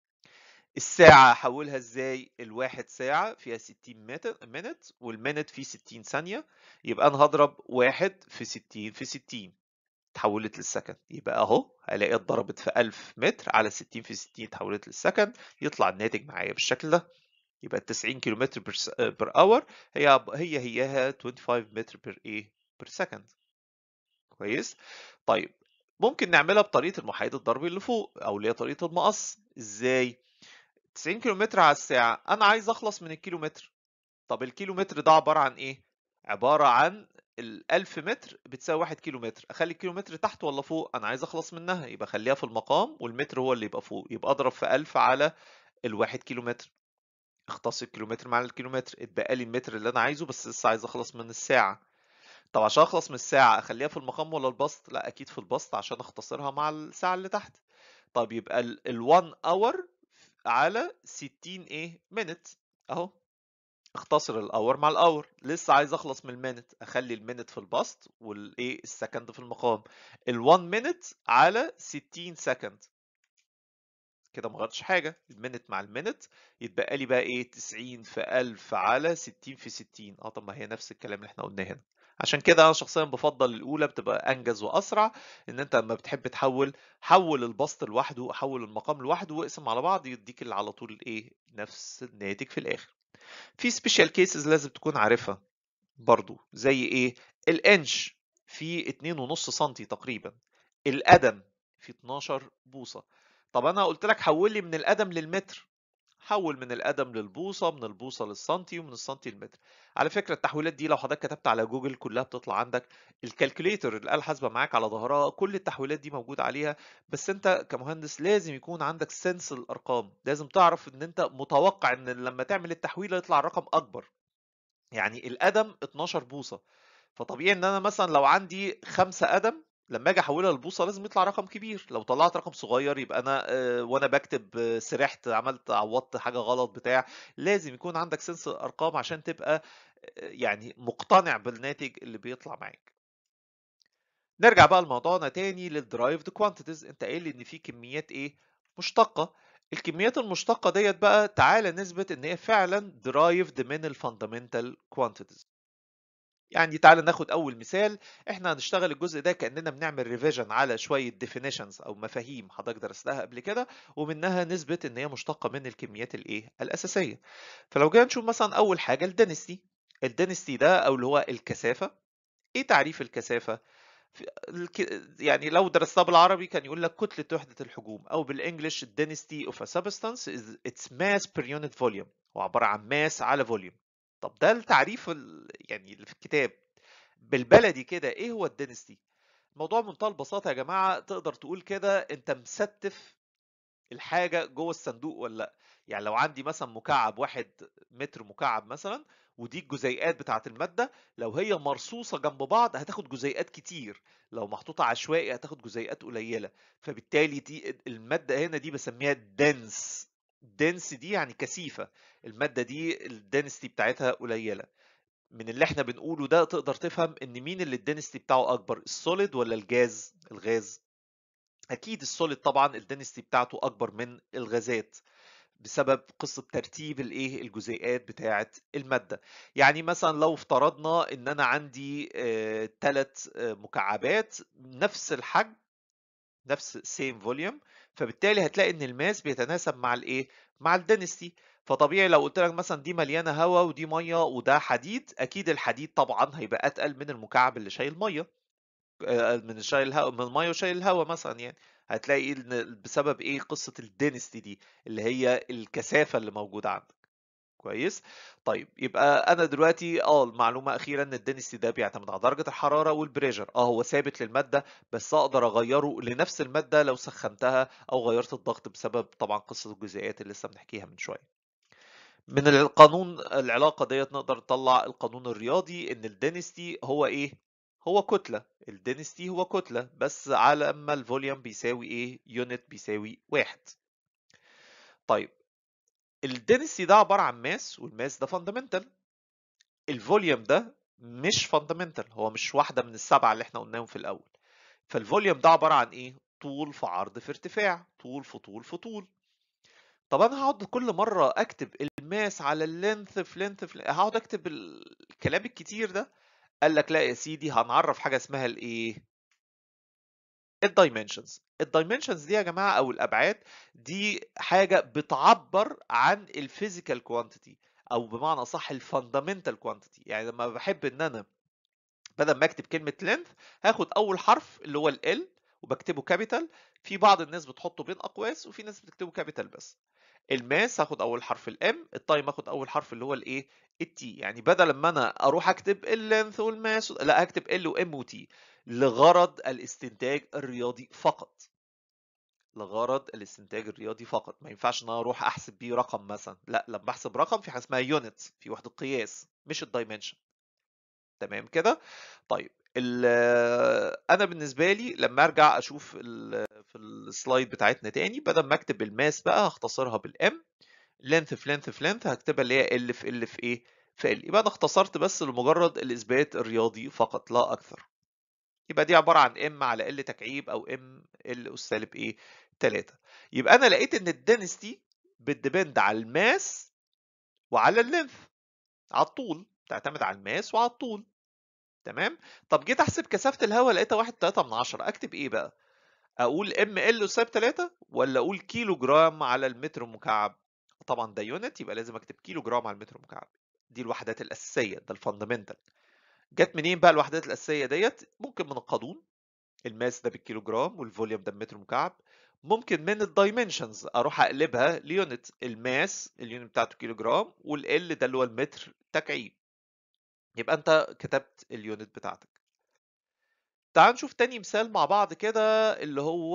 الساعة أحولها إزاي؟ الواحد ساعة فيها 60 مينت والمينت فيه 60 ثانية يبقى أنا هضرب واحد في 60 في 60 تحولت للسكند يبقى أهو هلاقيها اتضربت في 1000 متر على 60 في 60 تحولت للسكند يطلع الناتج معايا بالشكل ده يبقى 90 كيلومتر بير اور هي هي هيها 25 متر بير ايه بير سكند كويس طيب ممكن نعملها بطريقه المحايد الضربي اللي فوق او اللي هي طريقه المقص ازاي 90 كيلومتر على الساعه انا عايز اخلص من الكيلومتر طب الكيلومتر ده عباره عن ايه عباره عن ال 1000 متر بتساوي 1 كيلو متر اخلي الكيلومتر تحت ولا فوق انا عايز اخلص منها يبقى خليها في المقام والمتر هو اللي يبقى فوق يبقى اضرب في 1000 على الواحد كيلو متر اختصر الكيلومتر مع الكيلومتر اتبقى لي المتر اللي انا عايزه بس لسه عايز اخلص من الساعه طب عشان اخلص من الساعه اخليها في المقام ولا البسط لا اكيد في البسط عشان اختصرها مع الساعه اللي تحت طب يبقى ال1 اور على 60 ايه مينت اهو اختصر الاور مع الاور لسه عايز اخلص من المينت اخلي المينت في البسط والايه السكند في المقام ال1 مينت على 60 سكند كده ما غيرتش حاجة المينت مع المينت يتبقى لي بقى ايه 90 في 1000 على 60 في 60 اه طب ما هي نفس الكلام اللي احنا قلناه هنا عشان كده انا شخصيا بفضل الاولى بتبقى انجز واسرع ان انت لما بتحب تحول حول البسط لوحده حول المقام لوحده واقسم على بعض يديك اللي على طول ايه نفس الناتج في الاخر في سبيشال كيسز لازم تكون عارفها برضو زي ايه الانش في 2.5 سم تقريبا القدم في 12 بوصة طب انا قلت لك حول لي من القدم للمتر حول من القدم للبوصة من البوصة للسنتي ومن السنتي للمتر على فكرة التحويلات دي لو حضرتك كتبت على جوجل كلها بتطلع عندك الكالكوليتر الآلة الحاسبة معاك على ظهرها كل التحويلات دي موجودة عليها بس انت كمهندس لازم يكون عندك سنس الارقام لازم تعرف ان انت متوقع ان لما تعمل التحويلة يطلع الرقم اكبر يعني القدم 12 بوصة فطبيعي ان انا مثلا لو عندي خمسة قدم لما اجي احولها لبوصه لازم يطلع رقم كبير لو طلعت رقم صغير يبقى انا آه، وانا بكتب آه، سرحت عملت عوضت حاجه غلط بتاع لازم يكون عندك سنس ارقام عشان تبقى آه، يعني مقتنع بالناتج اللي بيطلع معاك نرجع بقى لموضوعنا تاني للدرايفد كوانتيتيز انت قايل لي ان في كميات ايه مشتقه الكميات المشتقه ديت بقى تعالى نثبت ان هي فعلا درايفد من الفاندامنتال كوانتيتيز يعني تعال ناخد اول مثال احنا هنشتغل الجزء ده كاننا بنعمل ريفيجن على شويه definitions او مفاهيم حضرتك درستها قبل كده ومنها نثبت ان هي مشتقه من الكميات الايه الاساسيه فلو جينا نشوف مثلا اول حاجه الدنستي الدنستي ده او اللي هو الكثافه ايه تعريف الكثافه في الك... يعني لو درستها بالعربي كان يقول لك كتلة وحدة الحجوم أو بالإنجلش density of a substance is its mass per unit volume هو عبارة عن mass على volume طب ده التعريف ال... يعني اللي في الكتاب بالبلدي كده إيه هو الدنستي؟ الموضوع بمنتهى البساطة يا جماعة تقدر تقول كده أنت مستف الحاجة جوه الصندوق ولا لأ يعني لو عندي مثلا مكعب واحد متر مكعب مثلا ودي الجزيئات بتاعة المادة لو هي مرصوصة جنب بعض هتاخد جزيئات كتير لو محطوطة عشوائي هتاخد جزيئات قليلة فبالتالي دي المادة هنا دي بسميها دنس دنس دي يعني كثيفة المادة دي الدنستي بتاعتها قليلة من اللي احنا بنقوله ده تقدر تفهم ان مين اللي الدنستي بتاعه اكبر السوليد ولا الجاز الغاز اكيد السوليد طبعا الدنستي بتاعته اكبر من الغازات بسبب قصة ترتيب الايه الجزيئات بتاعة المادة يعني مثلا لو افترضنا ان انا عندي ثلاث مكعبات نفس الحجم نفس سيم فوليوم فبالتالي هتلاقي ان الماس بيتناسب مع الايه مع الدنستي فطبيعي لو قلت لك مثلا دي مليانه هواء ودي ميه وده حديد اكيد الحديد طبعا هيبقى اتقل من المكعب اللي شايل ميه من شايل الهواء من الميه وشايل الهواء مثلا يعني هتلاقي ان بسبب ايه قصه الدنستي دي اللي هي الكثافه اللي موجوده عندك كويس طيب يبقى انا دلوقتي اه المعلومه اخيرا ان الدنستي ده بيعتمد على درجه الحراره والبريشر اه هو ثابت للماده بس اقدر اغيره لنفس الماده لو سخنتها او غيرت الضغط بسبب طبعا قصه الجزيئات اللي لسه بنحكيها من شويه من القانون العلاقه ديت نقدر نطلع القانون الرياضي ان الدنستي هو ايه هو كتله الدنستي هو كتله بس على اما الفوليوم بيساوي ايه يونت بيساوي واحد طيب الدنسي ده عبارة عن ماس والماس ده فاندامنتال الفوليوم ده مش فاندامنتال هو مش واحدة من السبعة اللي احنا قلناهم في الأول فالفوليوم ده عبارة عن ايه؟ طول في عرض في ارتفاع طول في طول في طول طب انا هقعد كل مرة اكتب الماس على اللينث في لينث في هقعد اكتب الكلام الكتير ده قال لك لا يا سيدي هنعرف حاجة اسمها الايه؟ الدايمنشنز الدايمنشنز دي يا جماعه او الابعاد دي حاجه بتعبر عن الفيزيكال كوانتيتي او بمعنى صح الفاندامنتال كوانتيتي يعني لما بحب ان انا بدل ما اكتب كلمه لينث هاخد اول حرف اللي هو ال وبكتبه كابيتال في بعض الناس بتحطه بين اقواس وفي ناس بتكتبه كابيتال بس الماس هاخد اول حرف الام التايم هاخد اول حرف اللي هو الايه التي يعني بدل ما انا اروح اكتب اللينث والماس لا هكتب ال وام وتي لغرض الاستنتاج الرياضي فقط لغرض الاستنتاج الرياضي فقط ما ينفعش ان انا اروح احسب بيه رقم مثلا لا لما بحسب رقم في حاجه اسمها يونت في وحده قياس مش الدايمنشن تمام كده طيب انا بالنسبه لي لما ارجع اشوف في السلايد بتاعتنا تاني بدل ما اكتب الماس بقى هختصرها بالام لينث في لينث في لينث هكتبها اللي هي ال في ال في ايه في ال يبقى انا اختصرت بس لمجرد الاثبات الرياضي فقط لا اكثر يبقى دي عباره عن ام على ال تكعيب او ام ال اس سالب ايه 3 يبقى انا لقيت ان الدنستي بتديبند على الماس وعلى اللينث على الطول تعتمد على الماس وعلى الطول تمام طب جيت احسب كثافه الهواء لقيتها 1 3 من 10 اكتب ايه بقى اقول ام ال سالب 3 ولا اقول كيلو جرام على المتر مكعب طبعا ده يونت يبقى لازم اكتب كيلو جرام على المتر مكعب دي الوحدات الاساسيه ده الفاندامنتال جت منين بقى الوحدات الاساسيه ديت ممكن من القانون الماس ده بالكيلو جرام والفوليوم ده بمتر مكعب ممكن من الدايمنشنز اروح اقلبها ليونت الماس اليونت بتاعته كيلو جرام والال ده اللي هو المتر تكعيب يبقى انت كتبت اليونت بتاعتك تعال نشوف تاني مثال مع بعض كده اللي هو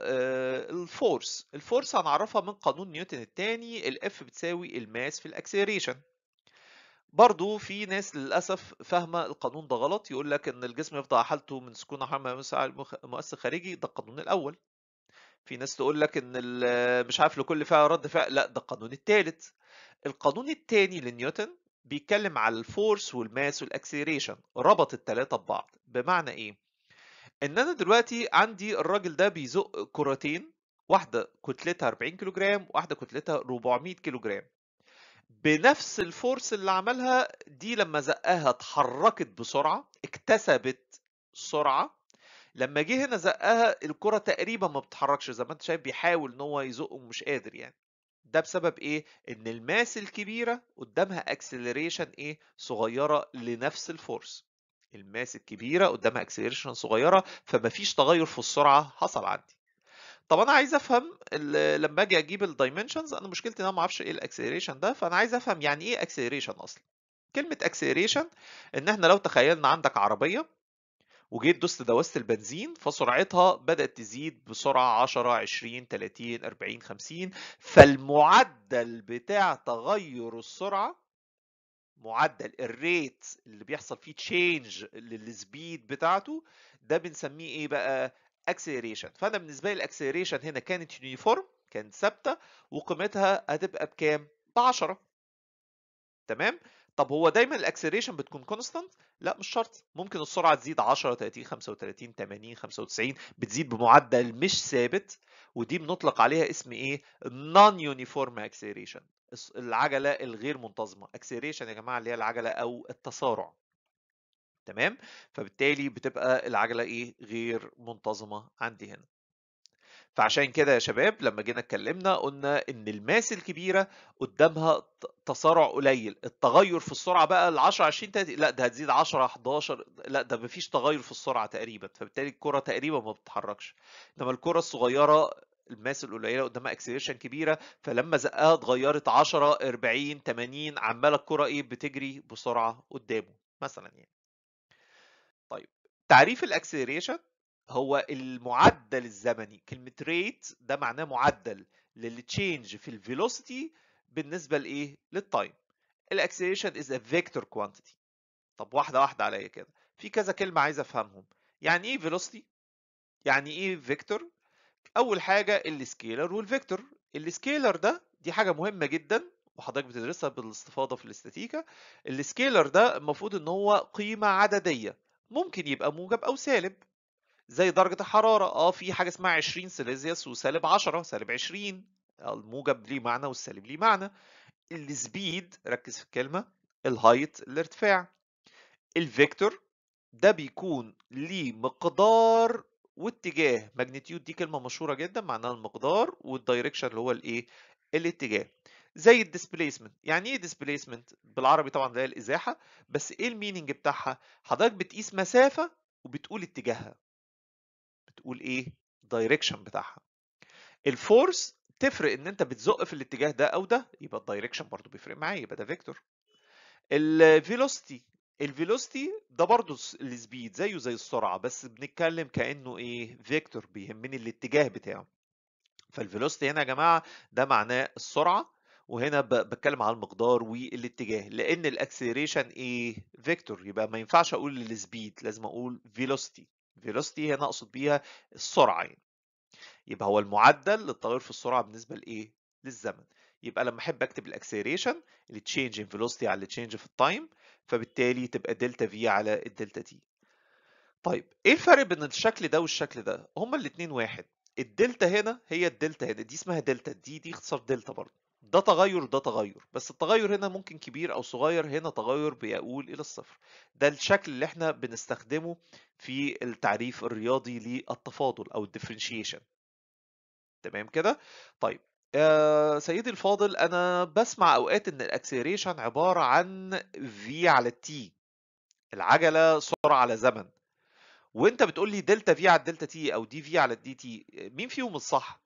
الفورس الفورس هنعرفها من قانون نيوتن الثاني الاف بتساوي الماس في الاكسلريشن برضو في ناس للأسف فاهمة القانون ده غلط يقول لك إن الجسم يفضل على حالته من سكون حرم مؤثر خارجي ده القانون الأول في ناس تقول لك إن مش عارف لكل فعل رد فعل لا ده القانون الثالث القانون الثاني لنيوتن بيتكلم على الفورس والماس والاكسلريشن ربط الثلاثة ببعض بمعنى إيه؟ إن أنا دلوقتي عندي الراجل ده بيزق كرتين واحدة كتلتها 40 كيلو جرام واحدة كتلتها 400 كيلو جرام بنفس الفورس اللي عملها دي لما زقها اتحركت بسرعة اكتسبت سرعة لما جه هنا زقها الكرة تقريبا ما بتتحركش زي ما انت شايف بيحاول ان هو يزقه ومش قادر يعني ده بسبب ايه ان الماس الكبيرة قدامها اكسلريشن ايه صغيرة لنفس الفورس الماس الكبيرة قدامها اكسلريشن صغيرة فمفيش تغير في السرعة حصل عندي طب انا عايز افهم ال- لما اجي اجيب الدايمنشنز انا مشكلتي ان انا ما اعرفش ايه الاكسلريشن ده فانا عايز افهم يعني ايه اكسلريشن اصلا كلمة اكسلريشن ان احنا لو تخيلنا عندك عربية وجيت دوست دوست البنزين فسرعتها بدأت تزيد بسرعة 10 20 30 40 50 فالمعدل بتاع تغير السرعة معدل الريت اللي بيحصل فيه تشينج للسبيد بتاعته ده بنسميه ايه بقى اكسلريشن فانا بالنسبه لي الاكسلريشن هنا كانت يونيفورم كانت ثابته وقيمتها هتبقى بكام ب 10 تمام طب هو دايما الاكسلريشن بتكون كونستانت لا مش شرط ممكن السرعه تزيد 10 30 35 80 95 بتزيد بمعدل مش ثابت ودي بنطلق عليها اسم ايه نون يونيفورم اكسلريشن العجله الغير منتظمه اكسلريشن يا جماعه اللي هي العجله او التسارع تمام فبالتالي بتبقى العجله ايه غير منتظمه عندي هنا فعشان كده يا شباب لما جينا اتكلمنا قلنا ان الماس الكبيره قدامها ت- تسارع قليل التغير في السرعه بقى ال 10 20 30 لا ده هتزيد 10 11 لا ده مفيش تغير في السرعه تقريبا فبالتالي الكره تقريبا ما بتتحركش انما الكره الصغيره الماس القليله قدامها اكسلريشن كبيره فلما زقها اتغيرت 10 40 80 عماله الكره ايه بتجري بسرعه قدامه مثلا يعني طيب تعريف الاكسلريشن هو المعدل الزمني كلمة ريت ده معناه معدل للتشينج في الفيلوسيتي بالنسبة لإيه؟ للتايم الاكسلريشن is a vector quantity طب واحدة واحدة عليا كده في كذا كلمة عايز أفهمهم يعني إيه velocity؟ يعني إيه فيكتور؟ أول حاجة السكيلر والفيكتور السكيلر ده دي حاجة مهمة جدا وحضرتك بتدرسها بالاستفاضة في الاستاتيكا السكيلر ده المفروض إن هو قيمة عددية ممكن يبقى موجب أو سالب زي درجة الحرارة اه في حاجة اسمها 20 سيليزيوس وسالب 10 سالب 20 الموجب ليه معنى والسالب ليه معنى السبيد ركز في الكلمة الهايت الارتفاع الفيكتور ده بيكون ليه مقدار واتجاه ماجنتيود دي كلمة مشهورة جدا معناها المقدار والدايركشن اللي هو الايه الاتجاه زي الديسبيسمنت يعني ايه ديسبيسمنت بالعربي طبعا اللي هي الازاحه بس ايه الميننج بتاعها حضرتك بتقيس مسافه وبتقول اتجاهها بتقول ايه دايركشن بتاعها الفورس تفرق ان انت بتزق في الاتجاه ده او ده يبقى الدايركشن برضو بيفرق معايا يبقى ده فيكتور الفيلوسيتي الفيلوسيتي ده برضو السبيد زيه زي السرعه بس بنتكلم كانه ايه فيكتور بيهمني الاتجاه بتاعه فالفيلوسيتي هنا يا جماعه ده معناه السرعه وهنا ب- بتكلم على المقدار والاتجاه لان الاكسلريشن ايه فيكتور يبقى ما ينفعش اقول السبيد لازم اقول فيلوسيتي فيلوسيتي هنا اقصد بيها السرعه يعني يبقى هو المعدل للتغير في السرعه بالنسبه لايه للزمن يبقى لما احب اكتب الاكسلريشن التشينج ان فيلوسيتي على التشينج في التايم فبالتالي تبقى دلتا في على الدلتا تي طيب ايه الفرق بين الشكل ده والشكل ده هما الاثنين واحد الدلتا هنا هي الدلتا هنا دي اسمها دلتا دي دي اختصار دلتا برضه ده تغير وده تغير بس التغير هنا ممكن كبير او صغير هنا تغير بيقول الى الصفر ده الشكل اللي احنا بنستخدمه في التعريف الرياضي للتفاضل او الديفرنشيشن تمام كده طيب آه سيدي الفاضل انا بسمع اوقات ان الاكسلريشن عباره عن في على التي العجله سرعه على زمن وانت بتقول لي دلتا في على الدلتا تي او دي في على الدي تي مين فيهم الصح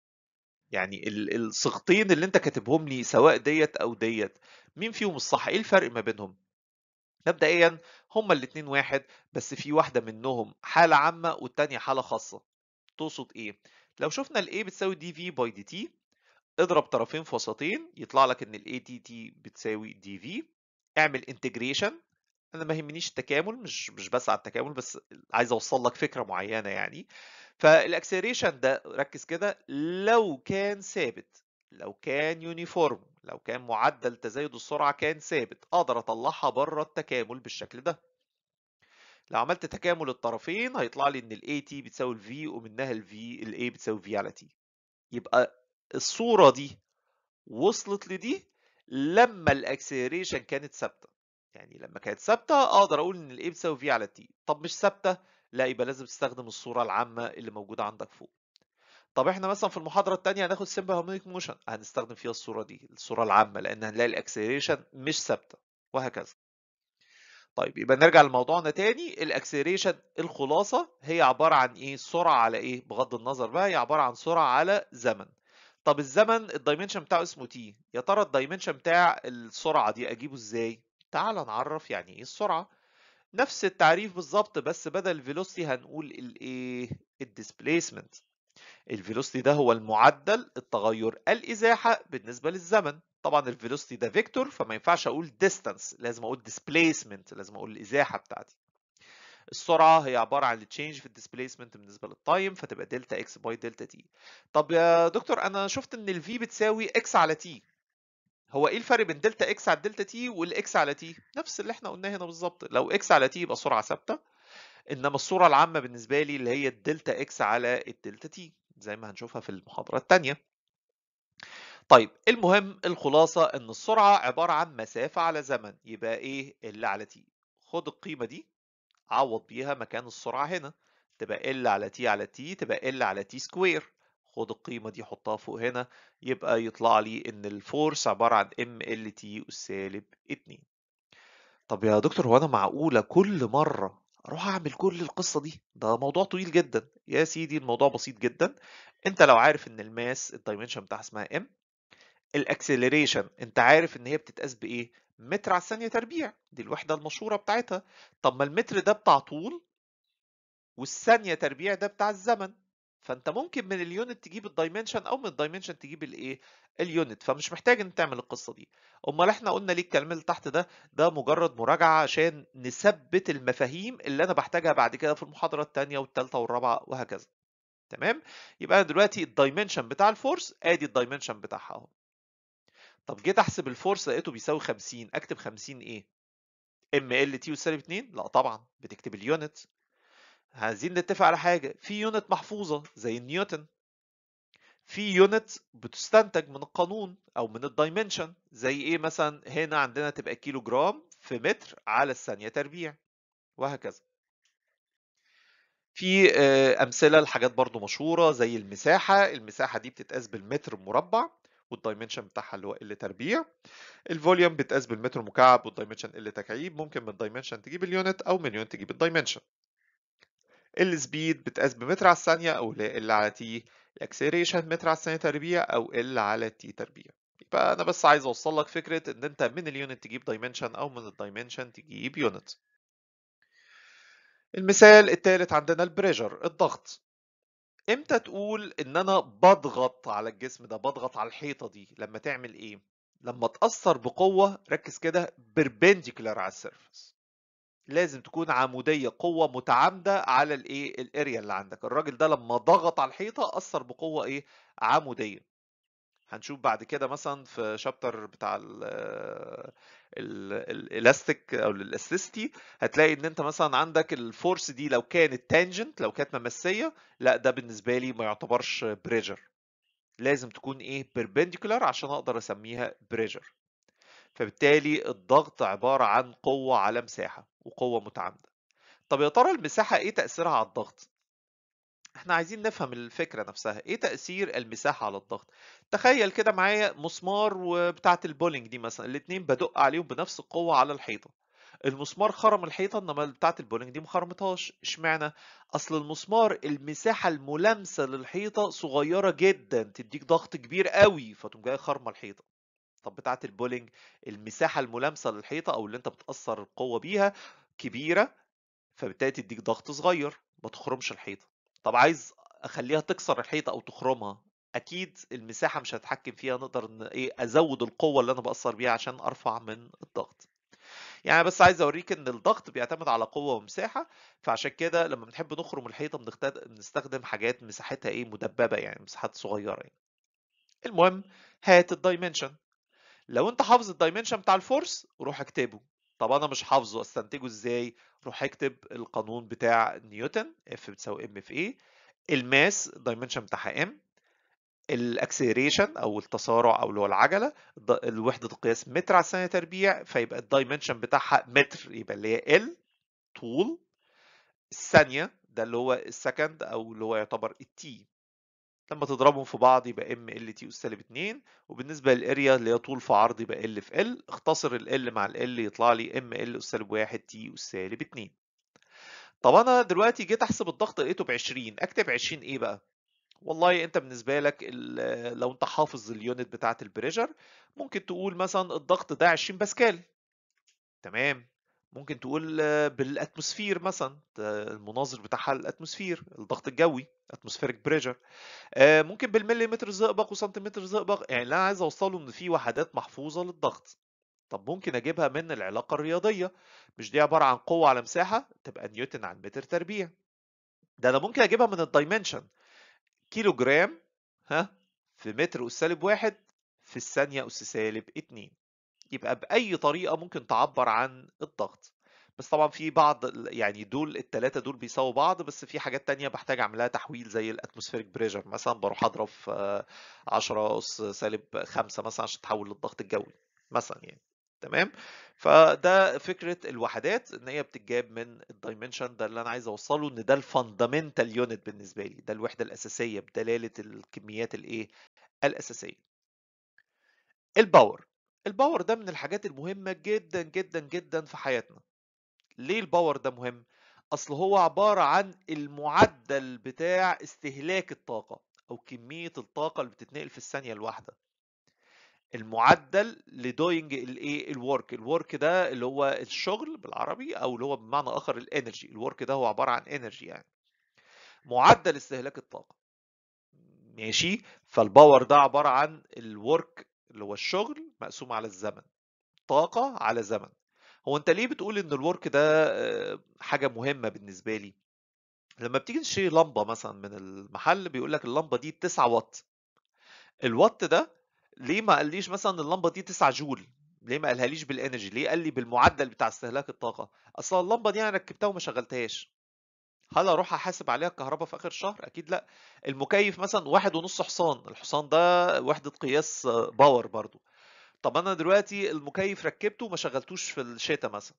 يعني ال- الصيغتين اللي انت كاتبهم لي سواء ديت او ديت مين فيهم الصح ايه الفرق ما بينهم مبدئيا هما الاتنين واحد بس في واحده منهم حاله عامه والتانيه حاله خاصه تقصد ايه لو شفنا ال A بتساوي دي في باي دي تي اضرب طرفين في وسطين يطلع لك ان ال A دي تي بتساوي دي في اعمل انتجريشن انا ما يهمنيش التكامل مش مش بس على التكامل بس عايز اوصل لك فكره معينه يعني فالاكسلريشن ده ركز كده لو كان ثابت لو كان يونيفورم لو كان معدل تزايد السرعه كان ثابت اقدر اطلعها بره التكامل بالشكل ده لو عملت تكامل الطرفين هيطلع لي ان ال AT بتساوي ال V ومنها ال V ال A بتساوي V على T يبقى الصورة دي وصلت لدي لما الاكسلريشن كانت ثابته يعني لما كانت ثابته اقدر اقول ان الاي بتساوي في على تي طب مش ثابته لا يبقى لازم تستخدم الصوره العامه اللي موجوده عندك فوق طب احنا مثلا في المحاضره الثانيه هناخد سمبل هارمونيك موشن هنستخدم فيها الصوره دي الصوره العامه لان هنلاقي الاكسلريشن مش ثابته وهكذا طيب يبقى نرجع لموضوعنا تاني الاكسلريشن الخلاصه هي عباره عن ايه سرعه على ايه بغض النظر بقى هي عباره عن سرعه على زمن طب الزمن الدايمنشن بتاعه اسمه تي يا ترى الدايمنشن بتاع السرعه دي اجيبه ازاي تعال نعرف يعني ايه السرعه نفس التعريف بالظبط بس بدل الفيلوسيتي هنقول الايه الديسبليسمنت الفيلوسيتي ده هو المعدل التغير الازاحه بالنسبه للزمن طبعا الفيلوسيتي ده فيكتور فما ينفعش اقول ديستانس لازم اقول displacement لازم اقول الازاحه بتاعتي السرعه هي عباره عن التشينج في الديسبليسمنت بالنسبه للتايم فتبقى دلتا اكس باي دلتا تي طب يا دكتور انا شفت ان الفي بتساوي اكس على تي هو ايه الفرق بين دلتا اكس على دلتا تي والاكس على تي نفس اللي احنا قلناه هنا بالظبط لو اكس على تي يبقى سرعه ثابته انما الصوره العامه بالنسبه لي اللي هي الدلتا اكس على الدلتا تي زي ما هنشوفها في المحاضره الثانيه طيب المهم الخلاصه ان السرعه عباره عن مسافه على زمن يبقى ايه اللي على تي خد القيمه دي عوض بيها مكان السرعه هنا تبقى ال على تي على تي تبقى ال على تي سكوير خد القيمه دي حطها فوق هنا يبقى يطلع لي ان الفورس عباره عن ام ال تي سالب 2 طب يا دكتور هو انا معقوله كل مره اروح اعمل كل القصه دي ده موضوع طويل جدا يا سيدي الموضوع بسيط جدا انت لو عارف ان الماس الدايمنشن بتاعها اسمها ام الاكسلريشن انت عارف ان هي بتتقاس بايه متر على الثانيه تربيع دي الوحده المشهوره بتاعتها طب ما المتر ده بتاع طول والثانيه تربيع ده بتاع الزمن فانت ممكن من اليونت تجيب الدايمنشن او من الدايمنشن تجيب الايه اليونت فمش محتاج ان تعمل القصه دي امال احنا قلنا ليه الكلام اللي تحت ده ده مجرد مراجعه عشان نثبت المفاهيم اللي انا بحتاجها بعد كده في المحاضره الثانيه والثالثه والرابعه وهكذا تمام يبقى انا دلوقتي الدايمنشن بتاع الفورس ادي الدايمنشن بتاعها اهو طب جيت احسب الفورس لقيته بيساوي 50 اكتب 50 ايه ام ال تي وسالب 2 لا طبعا بتكتب اليونت عايزين نتفق على حاجه في يونت محفوظه زي نيوتن في يونت بتستنتج من القانون او من الدايمنشن زي ايه مثلا هنا عندنا تبقى كيلو جرام في متر على الثانيه تربيع وهكذا في امثله لحاجات برضو مشهوره زي المساحه المساحه دي بتتقاس بالمتر مربع والدايمنشن بتاعها اللي هو ال تربيع الفوليوم بتقاس بالمتر مكعب والدايمنشن ال تكعيب ممكن من الدايمنشن تجيب اليونت او من اليونت تجيب الدايمنشن السبيد بتقاس بمتر على الثانيه او ال على تي الاكسلريشن متر على الثانيه تربيع او ال على تي تربيع يبقى انا بس عايز اوصل لك فكره ان انت من اليونت تجيب دايمنشن او من الدايمنشن تجيب يونت المثال الثالث عندنا البريشر الضغط امتى تقول ان انا بضغط على الجسم ده بضغط على الحيطه دي لما تعمل ايه لما تاثر بقوه ركز كده بيربنديكولار على السيرفيس لازم تكون عموديه قوه متعامده على الايه الاريا اللي عندك الراجل ده لما ضغط على الحيطه اثر بقوه ايه عموديه هنشوف بعد كده مثلا في شابتر بتاع الالاستيك او الالاستيستي هتلاقي ان انت مثلا عندك الفورس دي لو كانت تانجنت لو كانت ممسيه لا ده بالنسبه لي ما يعتبرش بريشر لازم تكون ايه بيربنديكولار عشان اقدر اسميها بريشر فبالتالي الضغط عباره عن قوه على مساحه وقوه متعامده طب يا ترى المساحه ايه تاثيرها على الضغط احنا عايزين نفهم الفكرة نفسها ايه تأثير المساحة على الضغط تخيل كده معايا مسمار وبتاعة البولينج دي مثلا الاتنين بدق عليهم بنفس القوة على الحيطة المسمار خرم الحيطة انما بتاعة البولينج دي مخرمتهاش اشمعنى اصل المسمار المساحة الملامسة للحيطة صغيرة جدا تديك ضغط كبير قوي فتقوم جاي خرمة الحيطة طب بتاعة البولينج المساحة الملامسة للحيطة او اللي انت بتأثر القوة بيها كبيرة فبالتالي تديك ضغط صغير ما تخرمش الحيطة طب عايز اخليها تكسر الحيطه او تخرمها اكيد المساحه مش هتحكم فيها نقدر ان ايه ازود القوه اللي انا باثر بيها عشان ارفع من الضغط يعني بس عايز اوريك ان الضغط بيعتمد على قوه ومساحه فعشان كده لما بنحب نخرم الحيطه بنستخدم حاجات مساحتها ايه مدببه يعني مساحات صغيره يعني. المهم هات الدايمنشن لو انت حافظ الدايمنشن بتاع الفورس روح اكتبه طب انا مش حافظه استنتجه ازاي روح اكتب القانون بتاع نيوتن F بتساوي ام في ايه الماس الدايمنشن بتاعها ام الاكسلريشن او التسارع او اللي هو العجله الض- الوحده القياس متر على الثانيه تربيع فيبقى الدايمنشن بتاعها متر يبقى اللي هي ال طول الثانيه ده اللي هو السكند او اللي هو يعتبر التي لما تضربهم في بعض يبقى ام ال تي اس سالب 2 وبالنسبه للاريا اللي هي طول في عرض يبقى ال في ال اختصر ال ال مع ال ال يطلع لي ام ال اس سالب 1 تي اس سالب 2 طب انا دلوقتي جيت احسب الضغط لقيته ب 20 اكتب 20 ايه بقى والله انت بالنسبه لك ال- لو انت حافظ اليونت بتاعه البريشر ممكن تقول مثلا الضغط ده 20 باسكال تمام ممكن تقول آه، بالاتموسفير مثلا ده المناظر بتاعها الاتموسفير الضغط الجوي اتموسفيريك بريشر آه، ممكن بالمليمتر زئبق وسنتيمتر زئبق يعني اللي انا عايز اوصله ان في وحدات محفوظه للضغط طب ممكن اجيبها من العلاقه الرياضيه مش دي عباره عن قوه على مساحه تبقى نيوتن على المتر تربيع ده انا ممكن اجيبها من الدايمنشن كيلو جرام ها في متر أس سالب واحد في الثانية أس سالب اتنين يبقى بأي طريقة ممكن تعبر عن الضغط بس طبعا في بعض ال- يعني دول التلاتة دول بيساووا بعض بس في حاجات تانية بحتاج اعملها تحويل زي الاتموسفيريك بريشر مثلا بروح اضرب في آه، 10 اس سالب 5 مثلا عشان تحول للضغط الجوي مثلا يعني تمام فده فكرة الوحدات ان هي بتتجاب من الدايمنشن ده اللي انا عايز اوصله ان ده الفاندامنتال يونت بالنسبة لي ده الوحدة الاساسية بدلالة الكميات الايه الاساسية الباور الباور ده من الحاجات المهمة جدا جدا جدا في حياتنا ليه الباور ده مهم اصل هو عبارة عن المعدل بتاع استهلاك الطاقة او كمية الطاقة اللي بتتنقل في الثانية الواحدة المعدل لدوينج الايه الورك الورك ده اللي هو الشغل بالعربي او اللي هو بمعنى اخر الانرجي الورك ده هو عبارة عن انرجي يعني معدل استهلاك الطاقة ماشي فالباور ده عبارة عن الورك اللي هو الشغل مقسوم على الزمن طاقة على زمن هو انت ليه بتقول ان الورك ده آه، حاجة مهمة بالنسبة لي لما بتيجي تشتري لمبة مثلا من المحل بيقول لك اللمبة دي 9 واط الوات ده ليه ما قاليش مثلا اللمبة دي 9 جول ليه ما قالها ليش بالانرجي ليه قال لي بالمعدل بتاع استهلاك الطاقة اصلا اللمبة دي انا ركبتها وما شغلتهاش هل اروح احاسب عليها الكهرباء في اخر الشهر اكيد لا المكيف مثلا واحد ونص حصان الحصان ده وحدة قياس آه، باور برضو طب انا دلوقتي المكيف ركبته وما شغلتوش في الشتاء مثلا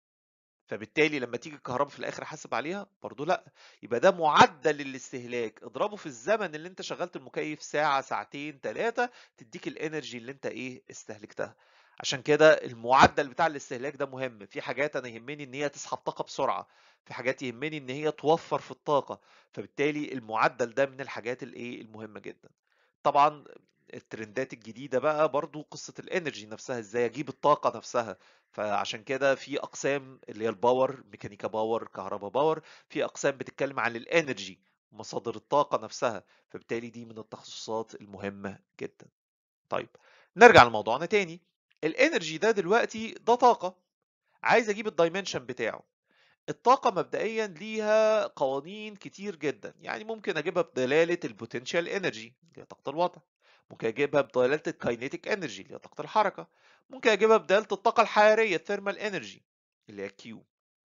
فبالتالي لما تيجي الكهرباء في الاخر حاسب عليها برضو لا يبقى ده معدل الاستهلاك اضربه في الزمن اللي انت شغلت المكيف ساعة ساعتين ثلاثة تديك الانرجي اللي انت ايه استهلكتها عشان كده المعدل بتاع الاستهلاك ده مهم في حاجات انا يهمني ان هي تسحب طاقة بسرعة في حاجات يهمني ان هي توفر في الطاقة فبالتالي المعدل ده من الحاجات الايه المهمة جدا طبعا الترندات الجديدة بقى برضو قصة الانرجي نفسها ازاي اجيب الطاقة نفسها فعشان كده في اقسام اللي هي الباور ميكانيكا باور كهرباء باور في اقسام بتتكلم عن الانرجي مصادر الطاقة نفسها فبالتالي دي من التخصصات المهمة جدا طيب نرجع لموضوعنا تاني الانرجي ده دلوقتي ده طاقة عايز اجيب الدايمنشن بتاعه الطاقة مبدئيا ليها قوانين كتير جدا يعني ممكن اجيبها بدلالة البوتنشال انرجي اللي هي طاقة الوضع ممكن اجيبها بدلالة الكاينيتيك انرجي اللي هي طاقة الحركة ممكن اجيبها بدلالة الطاقة الحرارية الثيرمال انرجي اللي هي كيو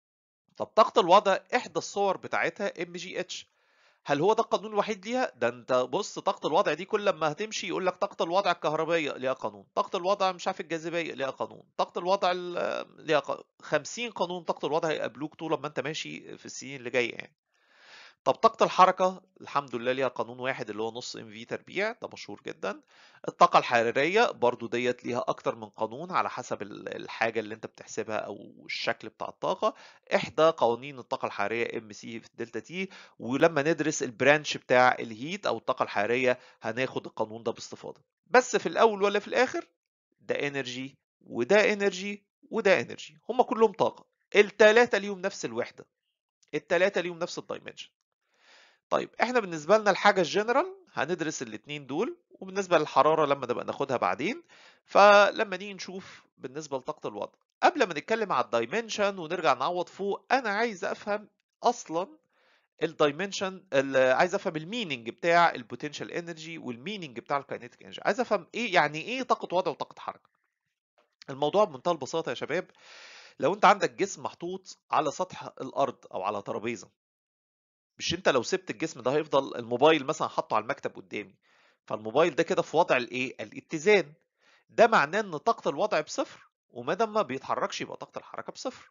طب طاقة الوضع احدى الصور بتاعتها ام جي اتش هل هو ده القانون الوحيد ليها؟ ده انت بص طاقة الوضع دي كل لما هتمشي يقول لك طاقة الوضع الكهربية ليها قانون، طاقة الوضع مش عارف الجاذبية ليها قانون، طاقة الوضع ال- ليها قانون، 50 قانون طاقة الوضع هيقابلوك طول ما انت ماشي في السنين اللي جاية يعني. طب طاقة الحركة الحمد لله ليها قانون واحد اللي هو نص ام في تربيع ده مشهور جدا الطاقة الحرارية برضو ديت ليها أكتر من قانون على حسب ال- الحاجة اللي أنت بتحسبها أو الشكل بتاع الطاقة إحدى قوانين الطاقة الحرارية ام سي في دلتا تي ولما ندرس البرانش بتاع الهيت أو الطاقة الحرارية هناخد القانون ده باستفاضة بس في الأول ولا في الآخر ده انرجي وده انرجي وده انرجي هما كلهم طاقة التلاتة ليهم نفس الوحدة التلاتة ليهم نفس الدايمنشن طيب احنا بالنسبة لنا الحاجة الجنرال هندرس الاتنين دول وبالنسبة للحرارة لما نبقى ناخدها بعدين فلما نيجي نشوف بالنسبة لطاقة الوضع قبل ما نتكلم على الدايمنشن ونرجع نعوض فوق انا عايز افهم اصلا الدايمنشن عايز افهم الميننج بتاع البوتنشال انرجي والميننج بتاع الكاينيتيك انرجي عايز افهم ايه يعني ايه طاقة وضع وطاقة حركة الموضوع بمنتهى البساطة يا شباب لو انت عندك جسم محطوط على سطح الارض او على ترابيزة مش انت لو سبت الجسم ده هيفضل الموبايل مثلا حاطه على المكتب قدامي فالموبايل ده كده في وضع الايه الاتزان ده معناه ان طاقه الوضع بصفر وما دام ما بيتحركش يبقى طاقه الحركه بصفر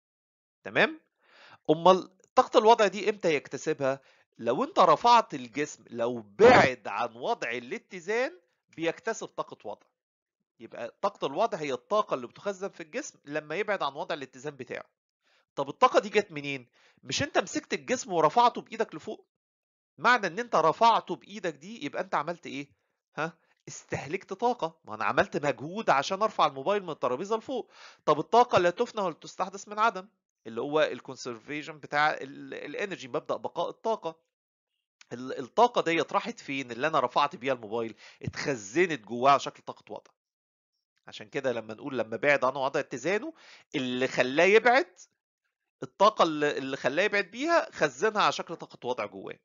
تمام امال طاقه الوضع دي امتى يكتسبها لو انت رفعت الجسم لو بعد عن وضع الاتزان بيكتسب طاقه وضع يبقى طاقه الوضع هي الطاقه اللي بتخزن في الجسم لما يبعد عن وضع الاتزان بتاعه طب الطاقه دي جت منين مش انت مسكت الجسم ورفعته بايدك لفوق معنى ان انت رفعته بايدك دي يبقى انت عملت ايه ها استهلكت طاقه ما انا عملت مجهود عشان ارفع الموبايل من الترابيزه لفوق طب الطاقه لا تفنى ولا تستحدث من عدم اللي هو الكونسرفيشن بتاع الانرجي مبدا بقاء الطاقه الطاقه ديت راحت فين اللي انا رفعت بيها الموبايل اتخزنت جواها على شكل طاقه وضع عشان كده لما نقول لما بعد عن وضع اتزانه اللي خلاه يبعد الطاقه اللي خلاه يبعد بيها خزنها على شكل طاقه وضع جواه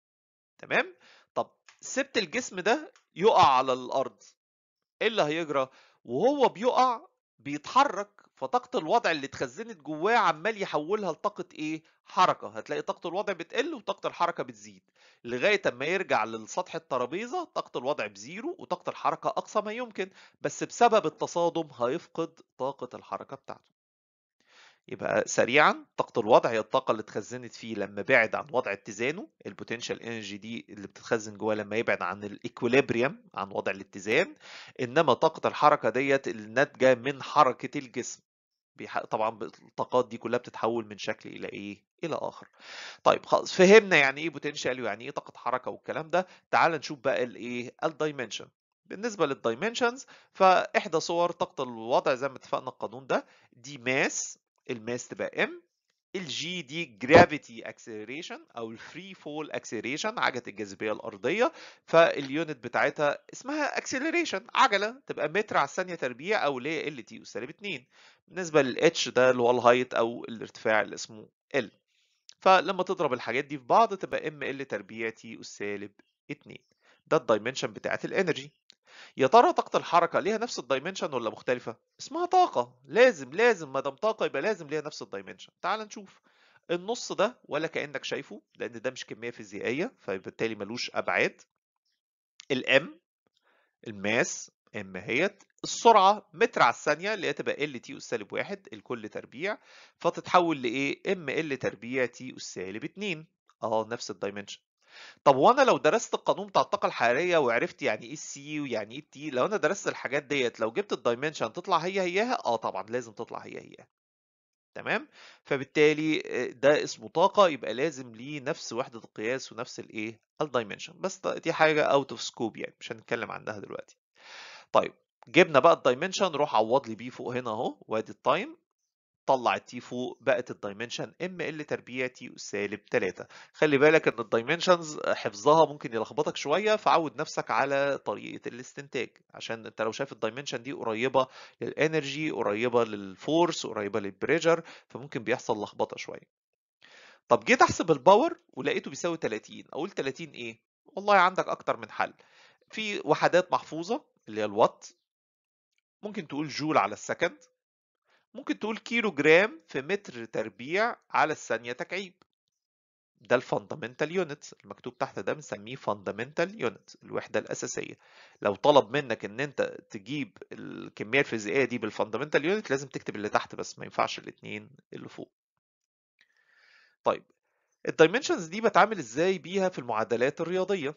تمام طب سبت الجسم ده يقع على الارض ايه اللي هيجرى وهو بيقع بيتحرك فطاقة الوضع اللي اتخزنت جواه عمال يحولها لطاقة ايه؟ حركة، هتلاقي طاقة الوضع بتقل وطاقة الحركة بتزيد، لغاية اما يرجع للسطح الترابيزة طاقة الوضع بزيرو وطاقة الحركة أقصى ما يمكن، بس بسبب التصادم هيفقد طاقة الحركة بتاعته. يبقى سريعا طاقة الوضع هي الطاقة اللي اتخزنت فيه لما بعد عن وضع اتزانه البوتنشال انرجي دي اللي بتتخزن جواه لما يبعد عن الايكوليبريم عن وضع الاتزان انما طاقة الحركة ديت الناتجة من حركة الجسم طبعا الطاقات دي كلها بتتحول من شكل الى ايه الى اخر طيب خلاص فهمنا يعني ايه بوتنشال ويعني ايه طاقه حركه والكلام ده تعال نشوف بقى الايه الدايمنشن بالنسبه للدايمنشنز فاحدى صور طاقه الوضع زي ما اتفقنا القانون ده دي ماس الماس تبقى ام الجي دي جرافيتي اكسلريشن او الفري فول اكسلريشن عجله الجاذبيه الارضيه فاليونت بتاعتها اسمها اكسلريشن عجله تبقى متر على الثانيه تربيع او اللي هي ال تي سالب 2 بالنسبه للاتش ده اللي هو الهايت او الارتفاع اللي اسمه ال فلما تضرب الحاجات دي في بعض تبقى ام ال تربيع تي سالب 2 ده الدايمنشن بتاعت الانرجي يا ترى طاقة الحركة ليها نفس الدايمنشن ولا مختلفة؟ اسمها طاقة لازم لازم ما دام طاقة يبقى لازم ليها نفس الدايمنشن تعال نشوف النص ده ولا كأنك شايفه لأن ده مش كمية فيزيائية فبالتالي ملوش أبعاد الام الماس ام هيت السرعة متر على الثانية اللي هي تبقى ال تي أس سالب واحد الكل تربيع فتتحول لإيه؟ ام ال تربيع تي أس سالب اتنين اه نفس الدايمنشن طب وانا لو درست القانون بتاع الطاقه الحراريه وعرفت يعني ايه السي ويعني ايه التي لو انا درست الحاجات ديت لو جبت الدايمنشن تطلع هي هياها اه طبعا لازم تطلع هي هياها تمام فبالتالي ده اسمه طاقه يبقى لازم ليه نفس وحده القياس ونفس الايه الدايمنشن بس دي حاجه اوت اوف سكوب يعني مش هنتكلم عنها دلوقتي طيب جبنا بقى الدايمنشن روح عوض لي بيه فوق هنا اهو وادي التايم طلع التي فوق بقت الدايمنشن ام ال تربيع تي سالب 3 خلي بالك ان الدايمنشنز حفظها ممكن يلخبطك شويه فعود نفسك على طريقه الاستنتاج عشان انت لو شايف الدايمنشن دي قريبه للانرجي قريبه للفورس قريبه للبريشر فممكن بيحصل لخبطه شويه طب جيت احسب الباور ولقيته بيساوي 30 اقول 30 ايه والله عندك اكتر من حل في وحدات محفوظه اللي هي الوات ممكن تقول جول على السكند ممكن تقول كيلو جرام في متر تربيع على الثانية تكعيب ده الفاندامنتال يونت المكتوب تحت ده بنسميه فاندامنتال يونت الوحدة الأساسية لو طلب منك ان انت تجيب الكمية الفيزيائية دي بالفاندامنتال يونت لازم تكتب اللي تحت بس ما ينفعش الاتنين اللي فوق طيب الدايمنشنز دي بتعامل ازاي بيها في المعادلات الرياضية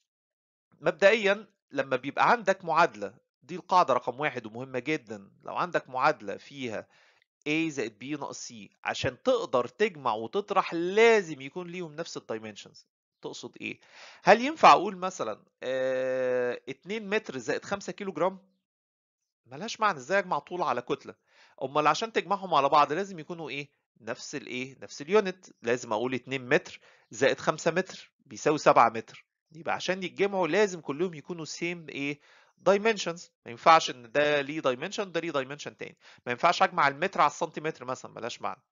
مبدئيا لما بيبقى عندك معادلة دي القاعدة رقم واحد ومهمة جدا لو عندك معادلة فيها A زائد B ناقص C عشان تقدر تجمع وتطرح لازم يكون ليهم نفس الدايمنشنز تقصد ايه؟ هل ينفع اقول مثلا اه 2 متر زائد 5 كيلو جرام؟ ملهاش معنى ازاي اجمع طول على كتلة امال عشان تجمعهم على بعض لازم يكونوا ايه؟ نفس الايه؟ نفس اليونت لازم اقول 2 متر زائد 5 متر بيساوي 7 متر يبقى عشان يتجمعوا لازم كلهم يكونوا سيم ايه؟ دايمنشنز ما ينفعش ان ده ليه دايمنشن ده ليه دايمنشن تاني ما ينفعش اجمع المتر على السنتيمتر مثلا ملهاش معنى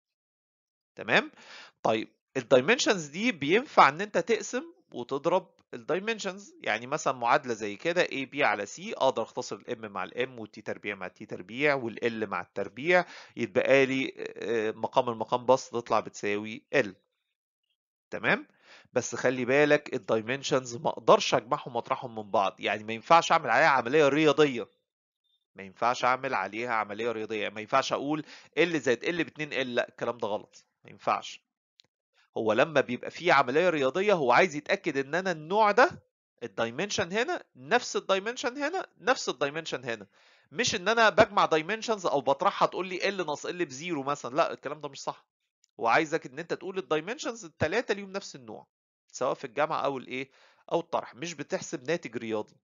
تمام طيب الدايمنشنز دي بينفع ان انت تقسم وتضرب الدايمنشنز يعني مثلا معادله زي كده اي بي على سي اقدر اختصر الام مع الام والتي تربيع مع التي تربيع والال مع التربيع يتبقى لي مقام المقام بسط تطلع بتساوي ال تمام بس خلي بالك الدايمنشنز ما اقدرش اجمعهم واطرحهم من بعض يعني ما ينفعش اعمل عليها عمليه رياضيه ما ينفعش اعمل عليها عمليه رياضيه ما ينفعش اقول ال زائد ال ب 2 ال لا الكلام ده غلط ما ينفعش هو لما بيبقى فيه عمليه رياضيه هو عايز يتاكد ان انا النوع ده الدايمنشن هنا نفس الدايمنشن هنا نفس الدايمنشن هنا مش ان انا بجمع دايمنشنز او بطرحها تقول لي ال ناقص ال بزيرو مثلا لا الكلام ده مش صح وعايزك ان انت تقول الدايمنشنز الثلاثه ليهم نفس النوع سواء في الجمع او الايه او الطرح مش بتحسب ناتج رياضي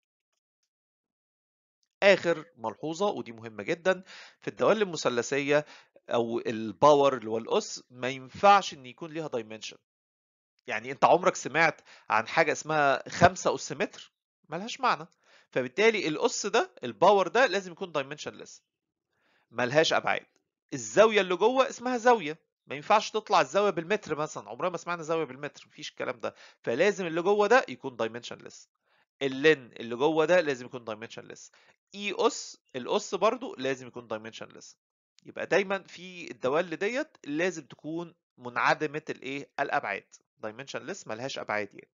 اخر ملحوظه ودي مهمه جدا في الدوال المثلثيه او الباور اللي هو الاس ما ينفعش ان يكون ليها دايمنشن يعني انت عمرك سمعت عن حاجه اسمها 5 اس متر ملهاش معنى فبالتالي الاس ده الباور ده لازم يكون دايمنشنلess ملهاش ابعاد الزاويه اللي جوه اسمها زاويه ما ينفعش تطلع الزاويه بالمتر مثلا عمرنا ما سمعنا زاويه بالمتر مفيش الكلام ده فلازم اللي جوه ده يكون دايمنشنلess اللين اللي جوه ده لازم يكون دايمنشنلess اي اس الاس برضو لازم يكون دايمنشنلess يبقى دايما في الدوال ديت لازم تكون منعدمه الايه الابعاد dimensionless ملهاش ابعاد يعني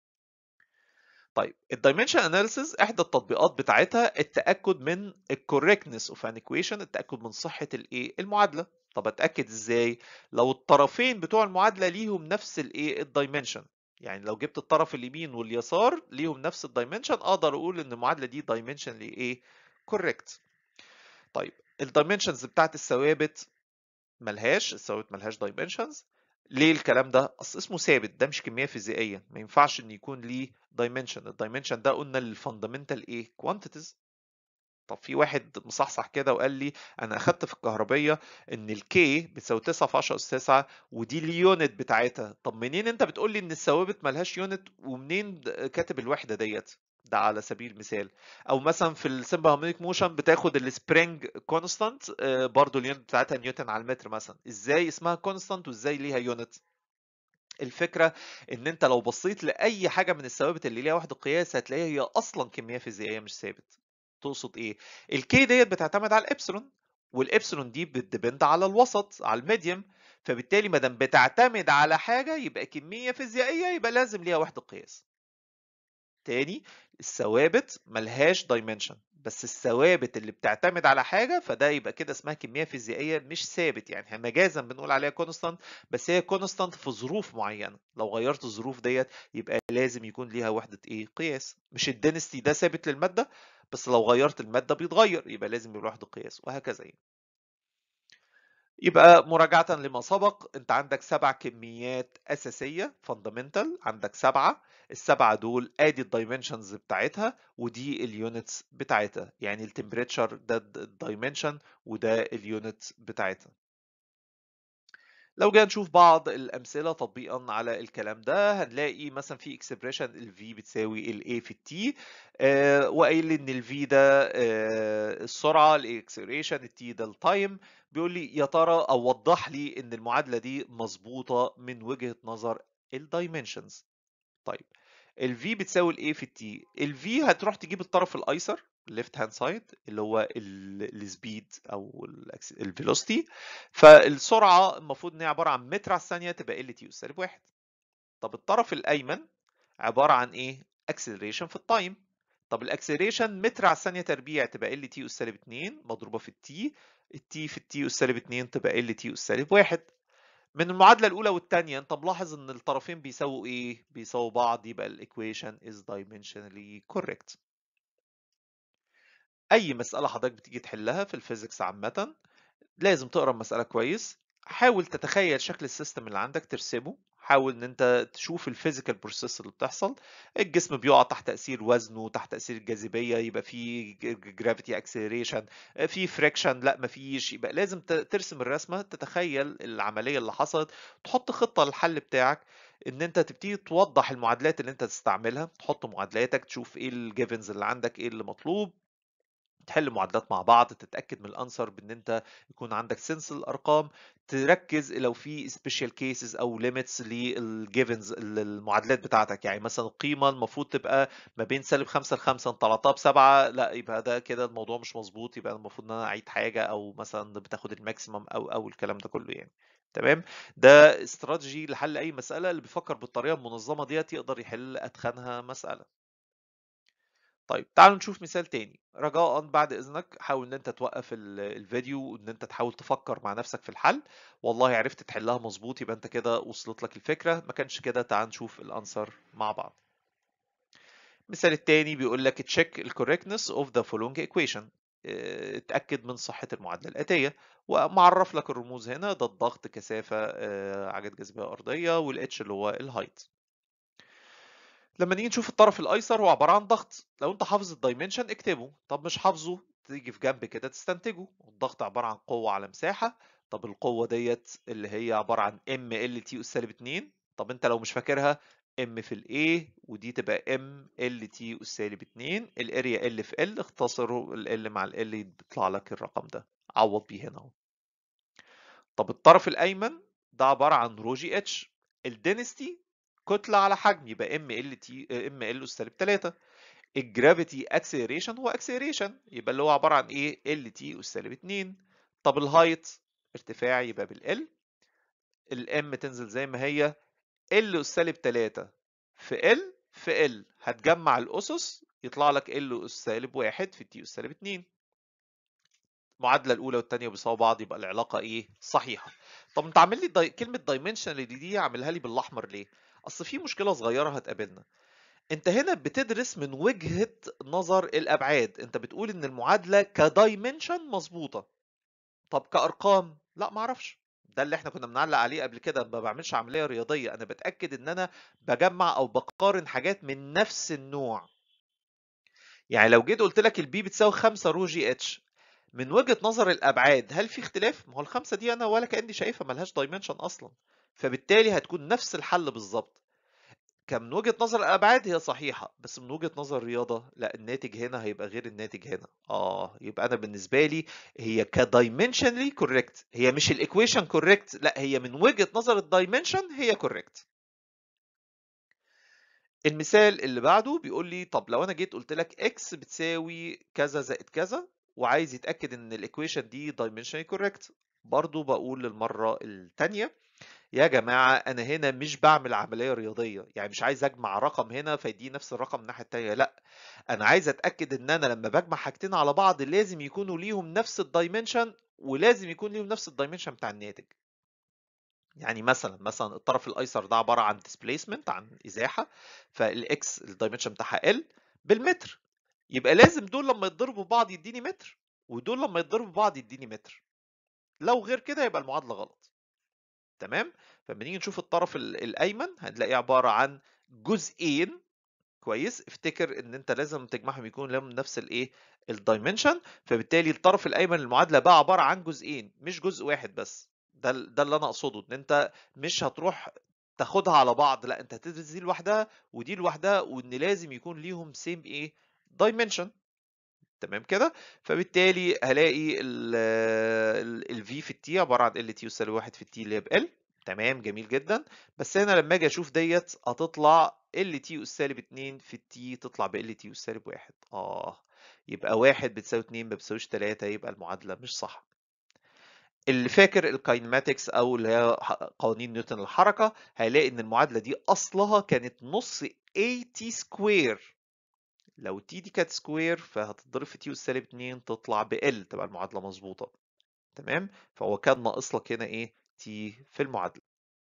طيب الدايمنشن اناليسيز احدى التطبيقات بتاعتها التاكد من الكوركتنس اوف ان equation التاكد من صحه الايه المعادله طب اتاكد ازاي لو الطرفين بتوع المعادله ليهم نفس الايه الدايمنشن يعني لو جبت الطرف اليمين واليسار ليهم نفس الدايمنشن اقدر اقول ان المعادله دي دايمنشن ايه كوريكت طيب الدايمنشنز بتاعت الثوابت ملهاش الثوابت ملهاش دايمنشنز ليه الكلام ده اصل اسمه ثابت ده مش كميه فيزيائيه ما ينفعش ان يكون ليه دايمنشن الدايمنشن ده قلنا للفاندامنتال ايه كوانتيتيز طب في واحد مصحصح كده وقال لي انا اخدت في الكهربيه ان الكي بتساوي 9 في 10 اس 9 ودي اليونت بتاعتها طب منين انت بتقول لي ان الثوابت ملهاش يونت ومنين كاتب الوحده ديت ده على سبيل المثال او مثلا في السمبل هارمونيك موشن بتاخد السبرينج كونستانت برضو اليونت بتاعتها نيوتن على المتر مثلا ازاي اسمها كونستانت وازاي ليها يونت الفكره ان انت لو بصيت لاي حاجه من الثوابت اللي ليها وحده قياس هتلاقيها هي اصلا كميه فيزيائيه مش ثابت تقصد ايه الكي ديت بتعتمد على الابسلون والابسلون دي بتدبند على الوسط على الميديوم فبالتالي ما دام بتعتمد على حاجه يبقى كميه فيزيائيه يبقى لازم ليها وحده قياس تاني الثوابت ملهاش دايمنشن بس الثوابت اللي بتعتمد على حاجه فده يبقى كده اسمها كميه فيزيائيه مش ثابت يعني مجازا بنقول عليها كونستانت بس هي كونستانت في ظروف معينه لو غيرت الظروف ديت يبقى لازم يكون ليها وحده ايه قياس مش الدنستي ده ثابت للماده بس لو غيرت الماده بيتغير يبقى لازم يبقى وحده قياس وهكذا يعني. يبقى مراجعة لما سبق انت عندك سبع كميات اساسية فاندامنتال عندك سبعة السبعة دول ادي الدايمنشنز بتاعتها ودي اليونتس بتاعتها يعني التمبريتشر ده الدايمنشن وده اليونت بتاعتها لو جينا نشوف بعض الامثله تطبيقا على الكلام ده هنلاقي مثلا في اكسبريشن ال V بتساوي ال A في ال T آه وقايل لي ان ال V ده آه السرعه الاكسلريشن ال T ده التايم بيقول لي يا ترى او وضح لي ان المعادله دي مظبوطه من وجهه نظر الدايمنشنز طيب ال V بتساوي ال A في ال T ال V هتروح تجيب الطرف الايسر left hand side اللي هو السبيد او الفيلوسيتي فالسرعه المفروض ان هي عباره عن متر على الثانيه تبقى ال تي سالب واحد طب الطرف الايمن عباره عن ايه acceleration في التايم طب الاكسلريشن متر على الثانيه تربيع تبقى ال تي اس سالب 2 مضروبه في التي التي في التي اس سالب 2 تبقى ال تي اس سالب 1 من المعادله الاولى والثانيه انت ملاحظ ان الطرفين بيساووا ايه بيساووا بعض يبقى الايكويشن is dimensionally correct اي مساله حضرتك بتيجي تحلها في الفيزيكس عامه لازم تقرا المساله كويس حاول تتخيل شكل السيستم اللي عندك ترسمه حاول ان انت تشوف الفيزيكال بروسيس اللي بتحصل الجسم بيقع تحت تاثير وزنه تحت تاثير الجاذبيه يبقى في جرافيتي اكسلريشن في فريكشن لا مفيش يبقى لازم ترسم الرسمه تتخيل العمليه اللي حصلت تحط خطه للحل بتاعك ان انت تبتدي توضح المعادلات اللي انت تستعملها تحط معادلاتك تشوف ايه الجيفنز اللي عندك ايه اللي مطلوب تحل معادلات مع بعض تتاكد من الانسر بان انت يكون عندك سنس الارقام تركز لو في سبيشال كيسز او ليميتس للجيفنز المعادلات بتاعتك يعني مثلا القيمه المفروض تبقى ما بين سالب 5 ل 5 انت طلعتها بسبعه لا يبقى ده كده الموضوع مش مظبوط يبقى المفروض ان انا اعيد حاجه او مثلا بتاخد الماكسيمم او او الكلام ده كله يعني تمام ده استراتيجي لحل اي مساله اللي بيفكر بالطريقه المنظمه ديت يقدر يحل اتخنها مساله طيب تعالوا نشوف مثال تاني رجاء بعد اذنك حاول ان انت توقف ال- الفيديو وان انت تحاول تفكر مع نفسك في الحل والله عرفت تحلها مظبوط يبقى انت كده وصلت لك الفكرة ما كانش كده تعال نشوف الانسر مع بعض المثال التاني بيقول لك check the correctness of the following equation اه، اتأكد من صحة المعادلة الآتية ومعرف لك الرموز هنا ده الضغط كثافة اه، عجلة جاذبية أرضية والاتش اللي هو الهايت لما نيجي نشوف الطرف الايسر هو عباره عن ضغط لو انت حافظ الدايمنشن اكتبه طب مش حافظه تيجي في جنب كده تستنتجه الضغط عباره عن قوه على مساحه طب القوه ديت اللي هي عباره عن ام ال تي اس سالب 2 طب انت لو مش فاكرها ام في الاي ودي تبقى ام ال تي اس سالب 2 الاريا ال في ال اختصروا ال مع ال يطلع لك الرقم ده عوض بيه هنا اهو طب الطرف الايمن ده عباره عن رو جي اتش الدنستي كتله على حجم يبقى ام ال تي ام ال اس سالب 3 الجرافيتي اكسلريشن هو اكسلريشن يبقى اللي هو عباره عن ايه ال تي اس سالب 2 طب الهايت ارتفاع يبقى بالال الام تنزل زي ما هي ال اس سالب 3 في ال في ال هتجمع الاسس يطلع لك ال اس سالب 1 في تي اس سالب 2 المعادله الاولى والثانيه بيساووا بعض يبقى العلاقه ايه صحيحه طب انت عامل لي داي... كلمه دايمنشن دي عاملها لي بالاحمر ليه اصل في مشكله صغيره هتقابلنا انت هنا بتدرس من وجهه نظر الابعاد انت بتقول ان المعادله كدايمنشن مظبوطه طب كارقام لا معرفش ده اللي احنا كنا بنعلق عليه قبل كده ما بعملش عمليه رياضيه انا بتاكد ان انا بجمع او بقارن حاجات من نفس النوع يعني لو جيت قلت لك البي بتساوي 5 رو جي اتش من وجهة نظر الأبعاد هل في اختلاف؟ ما هو الخمسة دي أنا ولا كأني شايفها ملهاش دايمنشن أصلا فبالتالي هتكون نفس الحل بالظبط كمن وجهة نظر الأبعاد هي صحيحة بس من وجهة نظر الرياضة لا الناتج هنا هيبقى غير الناتج هنا آه يبقى أنا بالنسبة لي هي كدايمنشنلي كوريكت هي مش الإيكويشن كوريكت لا هي من وجهة نظر الدايمنشن هي كوريكت المثال اللي بعده بيقول لي طب لو انا جيت قلت لك x بتساوي كذا زائد كذا وعايز يتاكد ان الايكويشن دي dimensionally correct برضو بقول للمره الثانيه يا جماعه انا هنا مش بعمل عمليه رياضيه يعني مش عايز اجمع رقم هنا فيديني نفس الرقم الناحيه الثانيه لا انا عايز اتاكد ان انا لما بجمع حاجتين على بعض لازم يكونوا ليهم نفس الدايمنشن ولازم يكون ليهم نفس الدايمنشن بتاع الناتج يعني مثلا مثلا الطرف الايسر ده عباره عن displacement عن ازاحه فالاكس الدايمنشن بتاعها ال بالمتر يبقى لازم دول لما يتضربوا ببعض يديني متر ودول لما يتضربوا ببعض يديني متر لو غير كده يبقى المعادله غلط تمام فلما نيجي نشوف الطرف ال- الايمن هنلاقيه عباره عن جزئين كويس افتكر ان انت لازم تجمعهم يكون لهم نفس الايه الدايمنشن فبالتالي الطرف الايمن المعادله بقى عباره عن جزئين مش جزء واحد بس ده ال- ده اللي انا اقصده ان انت مش هتروح تاخدها على بعض لا انت هتدرس دي لوحدها ودي لوحدها وان لازم يكون ليهم سيم ايه دايمنشن تمام كده فبالتالي هلاقي ال في في التي عباره عن ال تي يساوي 1 في التي اللي هي ب ال تمام جميل جدا بس هنا لما اجي اشوف ديت هتطلع ال تي اس سالب 2 في التي تطلع ب ال تي اس سالب 1 اه يبقى 1 بتساوي 2 ما بتساويش 3 يبقى المعادله مش صح اللي فاكر الكاينماتكس او اللي هي ح- قوانين نيوتن الحركه هيلاقي ان المعادله دي اصلها كانت نص a t سكوير لو t دي كانت سكوير فهتضرب في t اس سالب 2 تطلع ب l تبقى المعادله مظبوطه تمام فهو كان ناقص لك هنا ايه t في المعادله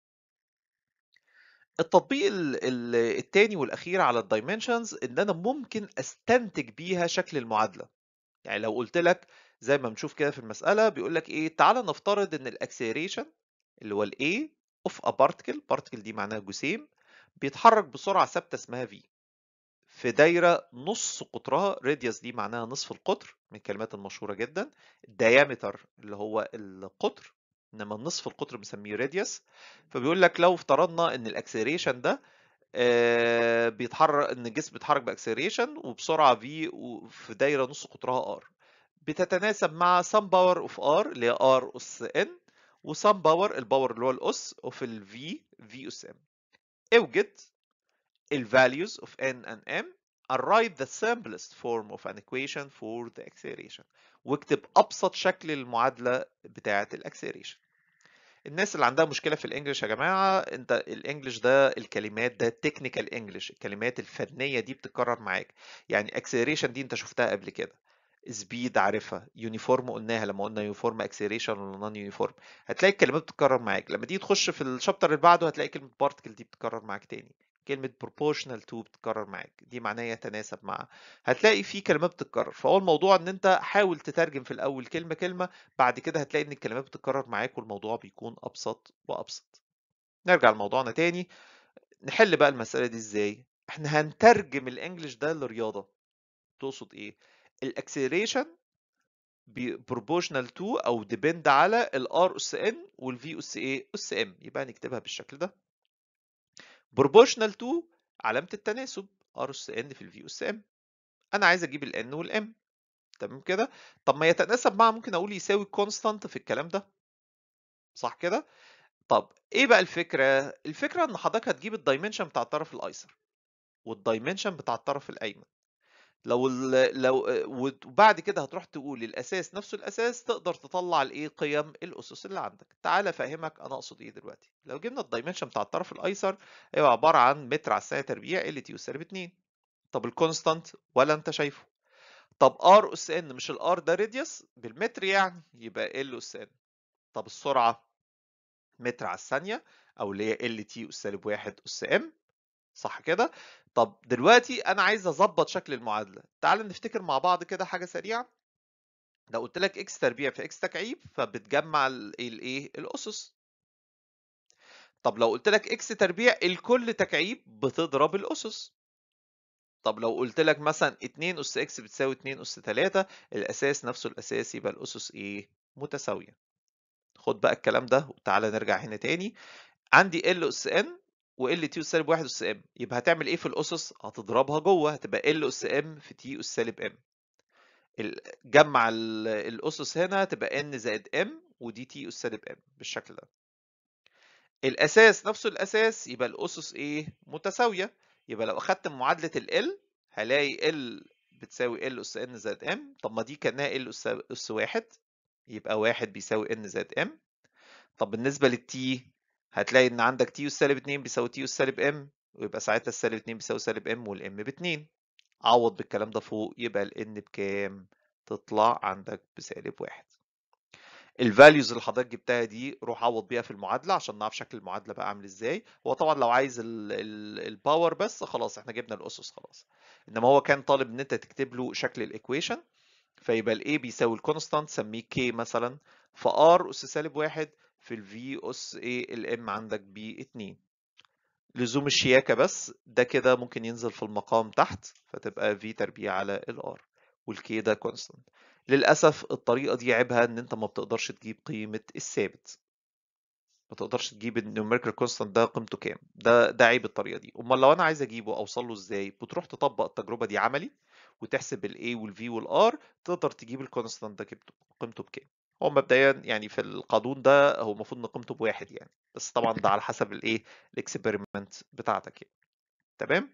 التطبيق ال- ال- التاني والاخير على الدايمنشنز ان انا ممكن استنتج بيها شكل المعادله يعني لو قلت لك زي ما بنشوف كده في المساله بيقول لك ايه تعالى نفترض ان الاكسلريشن اللي هو ال A of a particle particle دي معناها جسيم بيتحرك بسرعه ثابته اسمها v في دايره نص قطرها radius دي معناها نصف القطر من الكلمات المشهوره جدا diameter اللي هو القطر انما نصف القطر بنسميه radius فبيقول لك لو افترضنا ان الاكسلريشن ده آه، بيتحرك ان الجسم بيتحرك باكسلريشن وبسرعه v في دايره نص قطرها r بتتناسب مع some power of r اللي هي r أس n و some power الباور اللي هو الأس of ال v v أس m اوجد ال values of n and m and write the simplest form of an equation for the acceleration واكتب أبسط شكل المعادلة بتاعة الاكسلريشن الناس اللي عندها مشكلة في الانجليش يا جماعة انت الانجليش ده الكلمات ده تكنيكال انجليش الكلمات الفنية دي بتتكرر معاك يعني اكسلريشن دي انت شفتها قبل كده سبيد عارفها يونيفورم قلناها لما قلنا يونيفورم اكسلريشن ولا نون يونيفورم هتلاقي الكلمات بتتكرر معاك لما تيجي تخش في الشابتر اللي بعده هتلاقي كلمة بارتكل دي بتتكرر معاك تاني كلمة proportional to بتتكرر معاك دي معناها يتناسب مع هتلاقي في كلمات بتتكرر فهو الموضوع ان انت حاول تترجم في الاول كلمة كلمة بعد كده هتلاقي ان الكلمات بتتكرر معاك والموضوع بيكون ابسط وابسط نرجع لموضوعنا تاني نحل بقى المسألة دي ازاي احنا هنترجم الانجليش ده لرياضة تقصد ايه الاكسلريشن proportional to او depend على ال r اس n وال v اس a اس m يبقى نكتبها بالشكل ده proportional to علامة التناسب r اس n في ال v اس m انا عايز اجيب ال n وال m تمام كده طب ما يتناسب مع ممكن اقول يساوي constant في الكلام ده صح كده طب ايه بقى الفكرة الفكرة ان حضرتك هتجيب الدايمنشن بتاع الطرف الايسر والدايمنشن بتاع الطرف الايمن لو ال لو وبعد كده هتروح تقول الاساس نفسه الاساس تقدر تطلع الايه قيم الاسس اللي عندك تعالى افهمك انا اقصد ايه دلوقتي لو جبنا الدايمنشن بتاع الطرف الايسر هيبقى عباره عن متر على الثانيه تربيع ال تي سالب 2 طب الكونستانت ولا انت شايفه طب ار اس ان مش الار ده راديوس بالمتر يعني يبقى ال اس ان طب السرعه متر على الثانيه او اللي هي ال تي اس سالب 1 اس ام صح كده طب دلوقتي انا عايز اظبط شكل المعادله تعال نفتكر مع بعض كده حاجه سريعه لو قلت لك اكس تربيع في اكس تكعيب فبتجمع الايه الاسس طب لو قلت لك اكس تربيع الكل تكعيب بتضرب الاسس طب لو قلت لك مثلا 2 اس اكس بتساوي 2 اس 3 الاساس نفسه الاساس يبقى الاسس ايه متساويه خد بقى الكلام ده وتعالى نرجع هنا تاني عندي ال اس ان وال تي اس سالب 1 اس ام يبقى هتعمل ايه في الاسس هتضربها جوه هتبقى ال اس ام في تي اس سالب ام جمع الاسس هنا تبقى ان زائد ام ودي تي اس سالب ام بالشكل ده الاساس نفسه الاساس يبقى الاسس ايه متساويه يبقى لو اخدت معادله ال هلاقي ال بتساوي ال اس ان زائد ام طب ما دي كانها ال اس اس واحد يبقى واحد بيساوي ان زائد ام طب بالنسبه للتي هتلاقي ان عندك تي اس سالب 2 بيساوي تي اس سالب ام ويبقى ساعتها السالب 2 بيساوي سالب ام والام ب 2 عوض بالكلام ده فوق يبقى الان بكام تطلع عندك بسالب واحد الفاليوز اللي حضرتك جبتها دي روح عوض بيها في المعادله عشان نعرف شكل المعادله بقى عامل ازاي هو طبعا لو عايز الباور بس خلاص احنا جبنا الاسس خلاص انما هو كان طالب ان انت تكتب له شكل الايكويشن فيبقى الاي بيساوي الكونستانت سميه كي مثلا فار اس سالب واحد في الفي اس ايه الام عندك ب 2 لزوم الشياكة بس ده كده ممكن ينزل في المقام تحت فتبقى في تربيع على الار والكي ده كونستانت للأسف الطريقة دي عيبها ان انت ما بتقدرش تجيب قيمة الثابت ما تقدرش تجيب النيوميريكال كونستانت ده قيمته كام ده ده عيب الطريقة دي امال لو انا عايز اجيبه اوصل له ازاي بتروح تطبق التجربة دي عملي وتحسب الاي والفي والار تقدر تجيب الكونستانت ده قيمته بكام هو مبدئيا يعني في القانون ده هو المفروض ان قيمته بواحد يعني بس طبعا ده على حسب الايه الاكسبيرمنت بتاعتك يعني تمام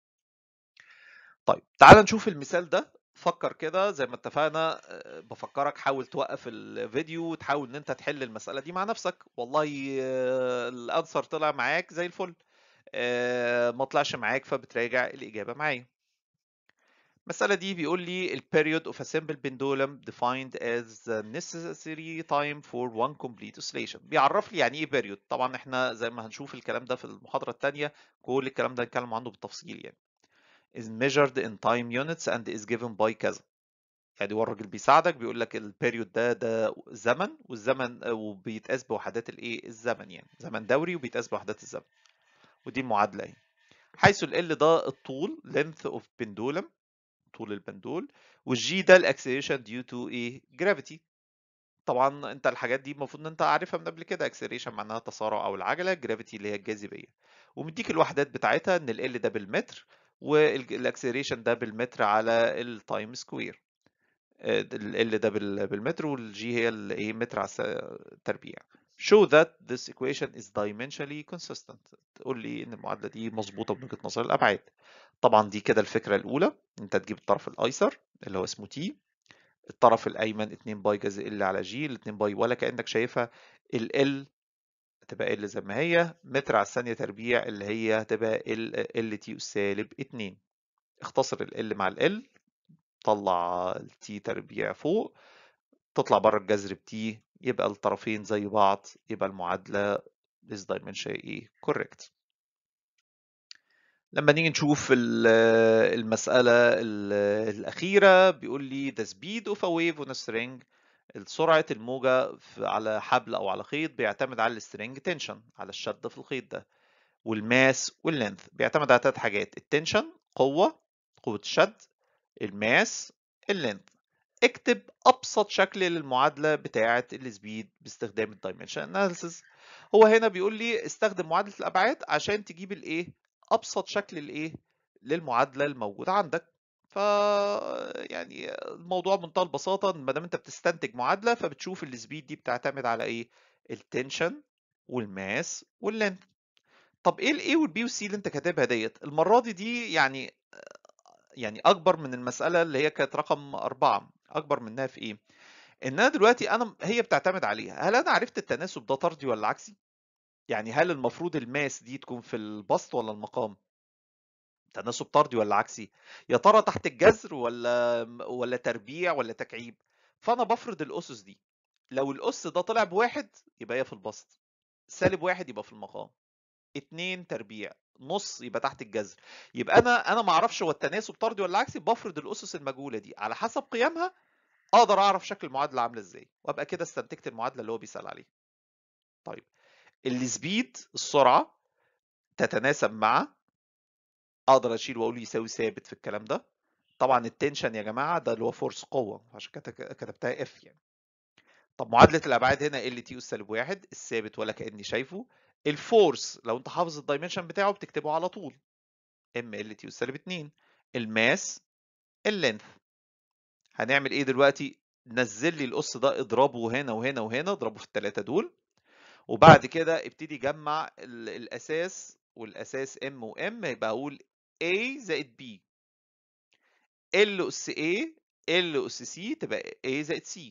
طيب تعال نشوف المثال ده فكر كده زي ما اتفقنا بفكرك حاول توقف الفيديو وتحاول ان انت تحل المسألة دي مع نفسك والله الانسر طلع معاك زي الفل ما طلعش معاك فبتراجع الإجابة معايا المسألة دي بيقول لي ال period of a simple pendulum defined as the necessary time for one complete oscillation بيعرف لي يعني ايه period طبعا احنا زي ما هنشوف الكلام ده في المحاضرة التانية كل الكلام ده هنتكلم عنه بالتفصيل يعني is measured in time units and is given by كذا يعني هو الراجل بيساعدك بيقول لك البيريود ده ده زمن والزمن وبيتقاس بوحدات الايه الزمن يعني زمن دوري وبيتقاس بوحدات الزمن ودي المعادلة اهي حيث ال ده الطول length of pendulum طول البندول والجي ده الاكسلريشن ديو تو ايه جرافيتي طبعا انت الحاجات دي المفروض ان انت عارفها من قبل كده اكسلريشن معناها تسارع او العجله جرافيتي اللي هي الجاذبيه ومديك الوحدات بتاعتها ان ال ده بالمتر والاكسلريشن ده بالمتر على التايم سكوير ال ده بالمتر والجي هي الايه متر على التربيع show that this equation is dimensionally consistent تقول لي ان المعادله دي مظبوطه من وجهه نظر الابعاد طبعا دي كده الفكره الاولى انت تجيب الطرف الايسر اللي هو اسمه تي الطرف الايمن 2 باي جذر ال على جي ال 2 باي ولا كانك شايفها ال ال هتبقى ال زي ما هي متر على الثانيه تربيع اللي هي هتبقى ال ال تي سالب 2 اختصر ال ال مع ال ال طلع التي تربيع فوق تطلع بره الجذر بتي يبقى الطرفين زي بعض يبقى المعادلة is dimension ايه correct لما نيجي نشوف المسألة الأخيرة بيقول لي the speed of a wave on a string سرعة الموجة على حبل أو على خيط بيعتمد على السترينج تنشن على الشد في الخيط ده والماس واللينث بيعتمد على ثلاث حاجات التنشن قوة قوة الشد الماس اللينث اكتب ابسط شكل للمعادله بتاعه السبيد باستخدام الدايمنشن اناليسيس هو هنا بيقول لي استخدم معادله الابعاد عشان تجيب الايه ابسط شكل الايه للمعادله الموجوده عندك ف يعني الموضوع بمنتهى البساطه ما دام انت بتستنتج معادله فبتشوف السبيد دي بتعتمد على ايه التنشن والماس واللينث طب ايه الاي والبي والسي اللي انت كاتبها ديت المره دي دي يعني يعني اكبر من المساله اللي هي كانت رقم أربعة اكبر منها في ايه ان انا دلوقتي انا هي بتعتمد عليها هل انا عرفت التناسب ده طردي ولا عكسي يعني هل المفروض الماس دي تكون في البسط ولا المقام تناسب طردي ولا عكسي يا ترى تحت الجذر ولا ولا تربيع ولا تكعيب فانا بفرض الاسس دي لو الاس ده طلع بواحد يبقى هي في البسط سالب واحد يبقى في المقام اتنين تربيع نص يبقى تحت الجذر يبقى انا انا ما اعرفش هو التناسب طردي ولا عكسي بفرض الاسس المجهوله دي على حسب قيمها اقدر اعرف شكل المعادله عامله ازاي وابقى كده استنتجت المعادله اللي هو بيسال عليها طيب السبيد السرعه تتناسب مع اقدر اشيل واقول يساوي ثابت في الكلام ده طبعا التنشن يا جماعه ده اللي هو فورس قوه عشان كده كتبتها اف يعني طب معادله الابعاد هنا ال تي اس سالب واحد الثابت ولا كاني شايفه الفورس لو انت حافظ الدايمنشن بتاعه بتكتبه على طول ام ال تي سالب 2 الماس اللينث هنعمل ايه دلوقتي نزل لي القص ده اضربه هنا وهنا وهنا اضربه في الثلاثه دول وبعد كده ابتدي جمع الاساس والاساس ام وام يبقى اقول A زائد B L اس A L اس C تبقى A زائد C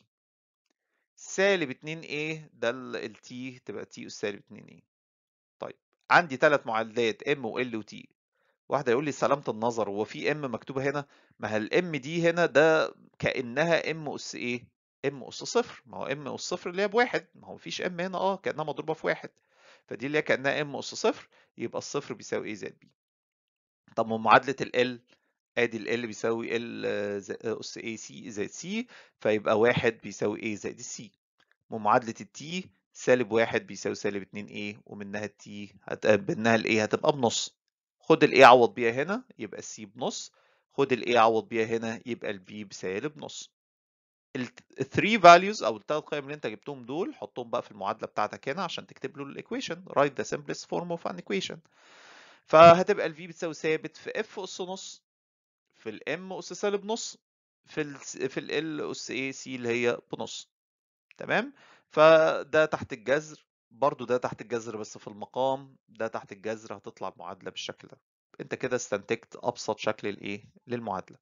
سالب 2 A ده ال T تبقى T اس سالب 2 A طيب عندي ثلاث معادلات ام وال وتي واحد يقول لي سلامة النظر هو في ام مكتوبة هنا ما هي الام دي هنا ده كأنها ام اس ايه ام اس صفر ما هو ام اس صفر اللي هي بواحد ما هو مفيش ام هنا اه كأنها مضروبة في واحد فدي اللي هي كأنها ام اس صفر يبقى الصفر بيساوي ايه زائد بي طب معادلة ال ادي ال ال بيساوي ال اس اي سي زائد سي فيبقى واحد بيساوي ايه زائد السي ومعادلة التي سالب واحد بيساوي سالب اتنين ايه ومنها التي هت... منها الايه هتبقى بنص خد الايه عوض بيها هنا يبقى السي بنص خد الايه عوض بيها هنا يبقى البي بسالب نص الثري فاليوز او الثلاث قيم اللي انت جبتهم دول حطهم بقى في المعادله بتاعتك هنا عشان تكتب له الايكويشن write the simplest form of an equation فهتبقى الفي بتساوي ثابت في اف اس نص في الام اس سالب نص في ال في ال اس اي سي اللي هي بنص تمام فده تحت الجذر برضو ده تحت الجذر بس في المقام ده تحت الجذر هتطلع المعادلة بالشكل ده انت كده استنتجت ابسط شكل الايه للمعادلة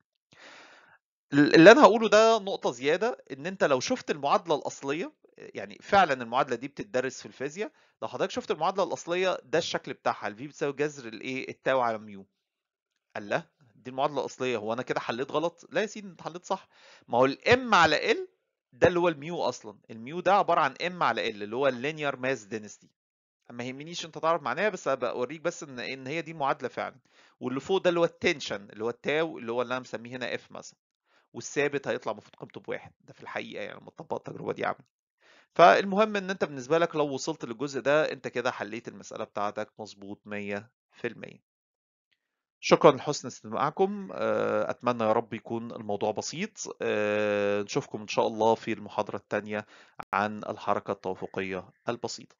اللي انا هقوله ده نقطة زيادة ان انت لو شفت المعادلة الاصلية يعني فعلا المعادلة دي بتدرس في الفيزياء لو حضرتك شفت المعادلة الاصلية ده الشكل بتاعها الفي بتساوي جذر الايه التاو على ميو قال لا دي المعادلة الاصلية هو انا كده حليت غلط لا يا سيدي انت حليت صح ما هو الام على ال ده اللي هو الميو اصلا الميو ده عباره عن ام على ال اللي هو اللينير ماس دينستي ما يهمنيش انت تعرف معناها بس ابقى اوريك بس ان ان هي دي معادله فعلا واللي فوق ده اللي هو التنشن اللي هو التاو اللي هو اللي انا مسميه هنا اف مثلا والثابت هيطلع المفروض قيمته بواحد ده في الحقيقه يعني لما تطبق التجربه دي عملي فالمهم ان انت بالنسبه لك لو وصلت للجزء ده انت كده حليت المساله بتاعتك مظبوط 100% شكرا لحسن استماعكم أتمنى يا رب يكون الموضوع بسيط نشوفكم إن شاء الله في المحاضرة الثانية عن الحركة التوافقية البسيطة